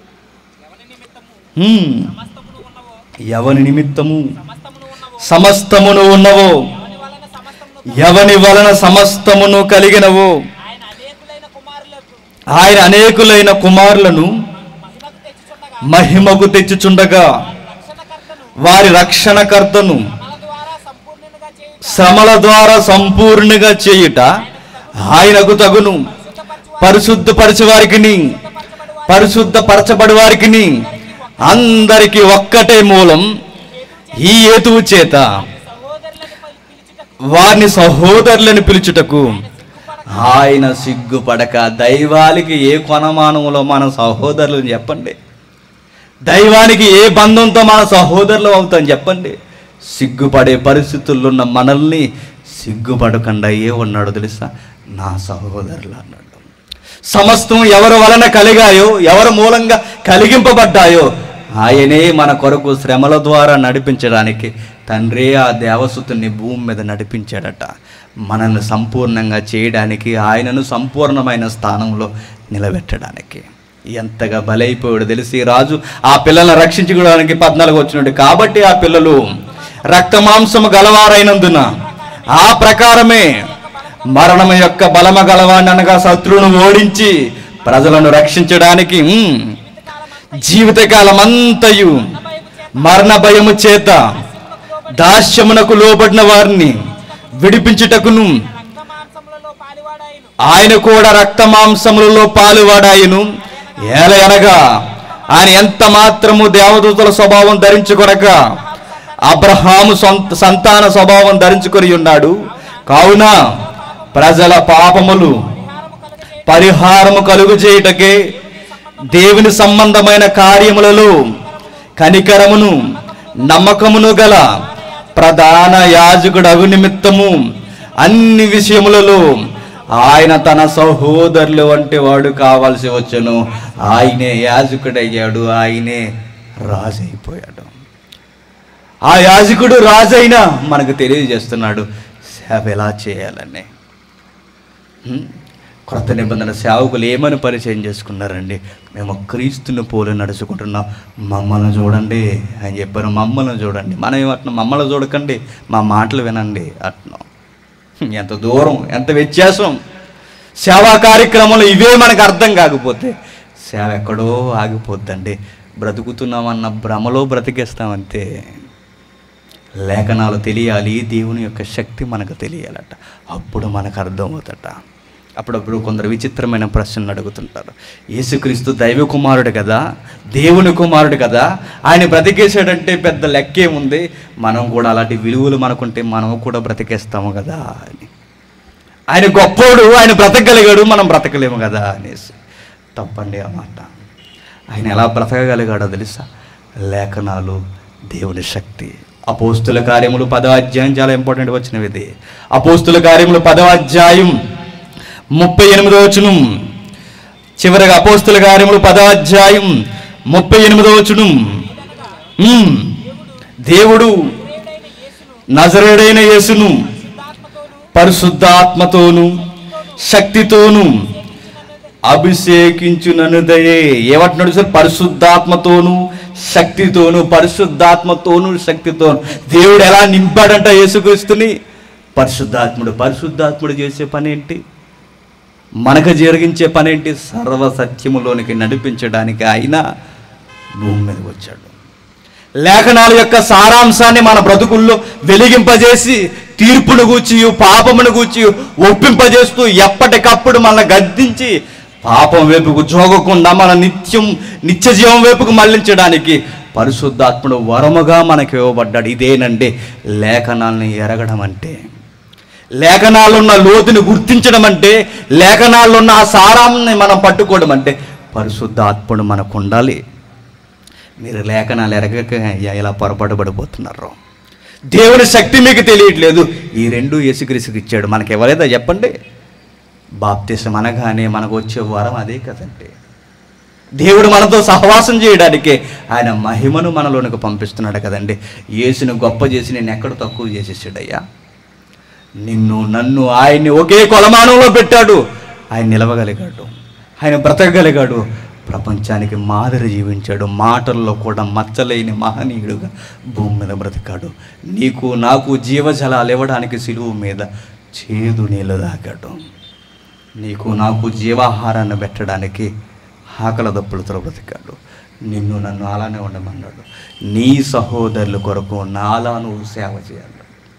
హ్మ్. ఎవని నిమిత్తము సమస్తమును ఉన్నవో ఎవని వలన సమస్తమును కలిగినవో ఆయన అనేకులైన కుమారులకు ఆయన అనేకులైన కుమారులను మహిమకు తెచ్చుచుండగా మహిమకు తెచ్చుచుండగా రక్షణకర్తను వారి రక్షణకర్తను మన ద్వారా సంపూర్ణునిగా చేయుట శ్రమల ద్వారా సంపూర్ణంగా చేయుట ఆయనకు తగును పరిశుద్ధపరచు వారికి పరిశుద్ధపరచబడి వారికి అందరికి ఒక్కటే మూలం ఈ హేతువు చేత సహోదరులను పిలుచుటకు వారిని సహోదరులను పిలుచుటకు ఆయన సిగ్గుపడక దైవానికి ఏ కొనమానంలో మన సహోదరులు చెప్పండి దైవానికి ఏ బంధంతో మన సహోదరులు అవుతాం చెప్పండి సిగ్గుపడే పరిస్థితుల్లో ఉన్న మనల్ని సిగ్గుపడకుండా ఏ ఉన్నాడో తెలుసా నా సహోదరులు అన్నాడు సమస్తం ఎవరి వలన కలిగాయో ఎవరి మూలంగా కలిగింపబడ్డాయో ఆయనే మన కొరకు శ్రమల ద్వారా నడిపించడానికి తండ్రే ఆ దేవసుతుని భూమి మీద నడిపించాడట మనల్ని సంపూర్ణంగా చేయడానికి ఆయనను సంపూర్ణమైన స్థానంలో నిలబెట్టడానికి ఎంతగా బలైపోయాడు తెలిసి రాజు ఆ పిల్లల్ని రక్షించుకోవడానికి పద్నాలుగు వచ్చినట్టు కాబట్టి ఆ పిల్లలు రక్తమాంసము గలవారైనందున ఆ ప్రకారమే మరణం యొక్క బలమ గలవాడిని అనగా శత్రువును ఓడించి ప్రజలను రక్షించడానికి ఉమ్, జీవితకాలమంతయు మరణ భయము చేత దాస్యమునకు లోబడిన వారిని విడిపించుటకును రక్త మాంసములలో పాలివాడాయను ఆయన కూడా రక్త మాంసములలో పాలువాడాయను ఏలయనగా ఆయన ఎంత మాత్రము దేవదూతల స్వభావం ధరించుకొనక అబ్రహాము సొంత సంతాన స్వభావం ధరించుకొని ఉన్నాడు కావున ప్రజల పాపములు పరిహారము కలుగు చేయుటకే దేవుని సంబంధమైన కార్యములలో కనికరమును నమ్మకమును గల ప్రధాన యాజకుడు అగు నిమిత్తము అన్ని విషయములలో ఆయన తన సహోదరులు వంటి వాడు కావాల్సి వచ్చును ఆయనే యాజకుడయ్యాడు ఆయనే రాజు అయిపోయాడు ఆ యాజకుడు రాజైనా మనకు తెలియజేస్తున్నాడు సేవ ఎలా చేయాలని హ్మ్? క్రొత్త నిబంధన సేవకులు ఏమని పరిచయం చేసుకున్నారండి మేము క్రీస్తుని పోలి నడుచుకుంటున్నాం మమ్మల్ని చూడండి అని చెప్పారు మమ్మల్ని చూడండి మనం ఏమంటున్నాం మమ్మల్ని చూడకండి మా మాటలు వినండి అంటున్నాం హ్మ్, ఎంత దూరం ఎంత వ్యత్యాసం సేవా కార్యక్రమాలు ఇవే మనకు అర్థం కాకపోతే సేవ ఎక్కడో ఆగిపోద్దండి బ్రతుకుతున్నామన్న భ్రమలో బ్రతికేస్తామంతే లేఖనాలు తెలియాలి దేవుని యొక్క శక్తి మనకు తెలియాలట అప్పుడు మనకు అర్థమవుతట అప్పుడప్పుడు కొందరు విచిత్రమైన ప్రశ్నలు అడుగుతుంటారు యేసుక్రీస్తు దైవ కుమారుడు కదా దేవుని కుమారుడు కదా ఆయన బ్రతికేసాడంటే పెద్ద లెక్కేముంది మనం కూడా అలాంటి విలువలు మనకుంటే మనం కూడా బ్రతికేస్తాము కదా అని ఆయన గొప్పోడు ఆయన బ్రతకగలిగాడు మనం బ్రతకలేము కదా అనేసి తప్పండి ఆ మాట ఆయన ఎలా బ్రతకగలిగాడో తెలుసా లేఖనాలు దేవుని శక్తి అపోస్తుల కార్యములు పదవ అధ్యాయం చాలా ఇంపార్టెంట్ వచ్చినవి ఇది అపోస్తుల కార్యములు పదవ అధ్యాయం ముప్పై ఎనిమిదో వచనం చివరిగా అపోస్తుల కార్యములు పదవ అధ్యాయం ముప్పై ఎనిమిదో వచనం ఉమ్, దేవుడు నజరేడైన యేసును పరిశుద్ధాత్మతోను శక్తితోను అభిషేకించుననుదయే ఏమంటున్నాడు సార్ పరిశుద్ధాత్మతోను శక్తితోను పరిశుద్ధాత్మతోను శక్తితోను దేవుడు ఎలా నింపాడంట యేసుక్రీస్తుని పరిశుద్ధాత్ముడు పరిశుద్ధాత్ముడు చేసే పని ఏంటి మనకు జరిగించే పని ఏంటి సర్వ సత్యములోనికి నడిపించడానికి ఆయన భూమి మీదకి వచ్చాడు లేఖనాల యొక్క సారాంశాన్ని మన బ్రతుకుల్లో వెలిగింపజేసి తీర్పును గూర్చి పాపమును గూర్చి ఒప్పింపజేస్తూ ఎప్పటికప్పుడు మన గద్దించి పాపం వైపుకు జోగకుండా మన నిత్యం నిత్య జీవం వైపుకు మళ్ళించడానికి పరిశుద్ధాత్ముడు వరముగా మనకి ఇవ్వబడ్డాడు ఇదేనండి లేఖనాలను ఎరగడం అంటే లేఖనాల్లో ఉన్న లోతుని గుర్తించడం అంటే లేఖనాల్లో ఉన్న ఆ సారాన్ని మనం పట్టుకోవడం అంటే పరిశుద్ధాత్ముడు మనకు ఉండాలి మీరు లేఖనాలు ఎరగక ఎలా పొరపాటు పడిపోతున్నారు దేవుని శక్తి మీకు తెలియట్లేదు ఈ రెండు యేసుక్రీస్తుకి ఇచ్చాడు మనకి ఎవరైతే చెప్పండి బాప్తిసం అనగానే మనకు వచ్చే వరం అదే కదండి దేవుడు మనతో సహవాసం చేయడానికే ఆయన మహిమను మనలోనికి పంపిస్తున్నాడు కదండి యేసును గొప్ప చేసి నేను ఎక్కడ తక్కువ చేసేసాడయ్యా నిన్ను నన్ను ఆయన్ని ఒకే కొలమానంలో పెట్టాడు ఆయన నిలవగలిగాడు ఆయన బ్రతకగలిగాడు ప్రపంచానికి మాదిరి జీవించాడు మాటల్లో కూడా మచ్చలేని మహనీయుడుగా భూమి మీద బ్రతికాడు నీకు నాకు జీవజలాలు ఇవ్వడానికి సిలువు మీద చేదు నీళ్ళు తాగాడు నీకు నాకు జీవాహారాన్ని పెట్టడానికి ఆకల దప్పులతో బ్రతికాడు నిన్ను నన్ను అలానే ఉండమన్నాడు నీ సహోదరుల కొరకు నాలా నువ్వు సేవ చేయాలి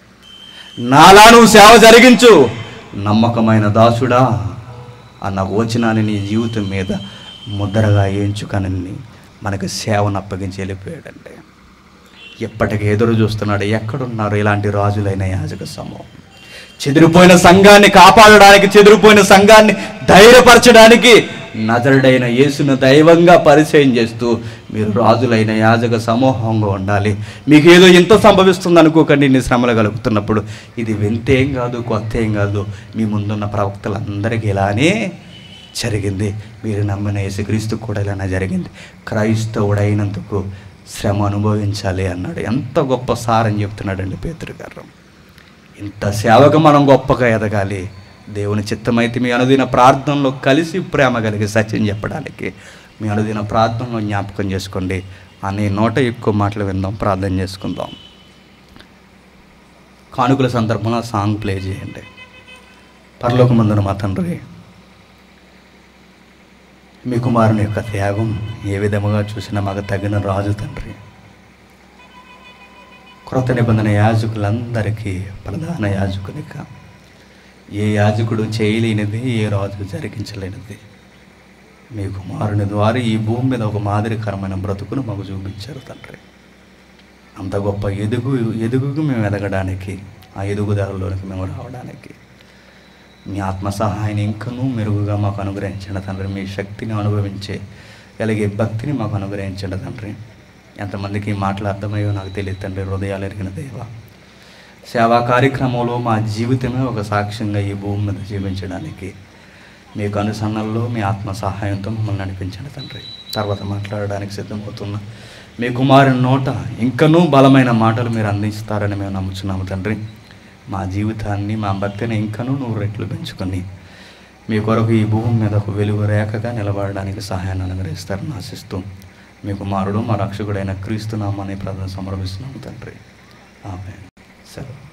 నాలా నువ్వు సేవ జరిగించు నమ్మకమైన దాసుడా అన్న వచనాన్ని నీ జీవితం మీద ముద్రగా ఏంచుకనని మనకు సేవను అప్పగించి వెళ్ళిపోయాడండి ఎప్పటికీ ఎదురు చూస్తున్నాడు ఎక్కడున్నారు ఇలాంటి రాజులైన యాజక సమూహం చెదిరిపోయిన సంఘాన్ని కాపాడడానికి చెదిరిపోయిన సంఘాన్ని ధైర్యపరచడానికి నజరుడైన యేసును దైవంగా పరిచయం చేస్తూ మీరు రాజులైన యాజక సమూహంగా ఉండాలి మీకు ఏదో ఇంత సంభవిస్తుంది అనుకోకండి ఇన్ని శ్రమలు కలుగుతున్నప్పుడు ఇది వింతేం కాదు కొత్త ఏం కాదు మీ ముందున్న ప్రవక్తలందరికీ ఇలానే జరిగింది మీరు నమ్మిన యేసుక్రీస్తు కూడా ఇలానే జరిగింది క్రైస్తవుడైనందుకు శ్రమ అనుభవించాలి అన్నాడు ఎంత గొప్ప సారని చెప్తున్నాడండి పేతురు గారు ఇంత సేవకు మనం గొప్పగా ఎదగాలి దేవుని చిత్తమైతే మీ అనుదిన ప్రార్థనలో కలిసి ప్రేమ కలిగి సత్యం చెప్పడానికి మీ అనుదిన ప్రార్థనలో జ్ఞాపకం చేసుకోండి అనే నోట ఎక్కువ మాటలు విందాం ప్రార్థన చేసుకుందాం కానుకల సందర్భంలో సాంగ్ ప్లే చేయండి పరలోకమందున మా తండ్రి మీ కుమారుని యొక్క త్యాగం ఏ విధముగా చూసినా మాకు తగిన రాజు తండ్రి క్రొత్త నిబంధన యాజకులందరికీ ప్రధాన యాజకునిక ఏ యాజకుడు చేయలేనిది ఏ రాజు జరిగించలేనిది మీ కుమారుని ద్వారా ఈ భూమి మీద ఒక మాదిరికరమైన బ్రతుకును మాకు చూపించారు తండ్రి అంత గొప్ప ఎదుగు ఎదుగుకు మేము ఎదగడానికి ఆ ఎదుగుదలలోనికి మేము రావడానికి మీ ఆత్మ సహాయాన్ని ఇంకనూ మెరుగుగా మాకు అనుగ్రహించండి తండ్రి మీ శక్తిని అనుభవించే కలిగే భక్తిని మాకు అనుగ్రహించండి తండ్రి ఎంతమందికి ఈ మాటలు అర్థమయ్యో నాకు తెలియదు తండ్రి హృదయాలు ఎరిగిన దేవ సేవా కార్యక్రమంలో మా జీవితమే ఒక సాక్ష్యంగా ఈ భూమి మీద జీవించడానికి మీకు అనుసరణలో మీ ఆత్మ సహాయంతో మమ్మల్ని నడిపించండి తండ్రి తర్వాత మాట్లాడడానికి సిద్ధమవుతున్న మీ కుమారుని నోట ఇంకనూ బలమైన మాటలు మీరు అందిస్తారని మేము నమ్ముచున్నాము తండ్రి మా జీవితాన్ని మా భక్తిని ఇంకనూ నూరు రెట్లు పెంచుకొని మీ కొరకు ఈ భూమి మీద ఒక వెలుగు రేఖగా నిలబడడానికి సహాయాన్ని అనుగ్రహిస్తారని ఆశిస్తూ మీ కుమారుడు మా రక్షకుడైన క్రీస్తు నామాన్ని ప్రార్థన సమర్పిస్తున్నాము తండ్రి ఆమె సరే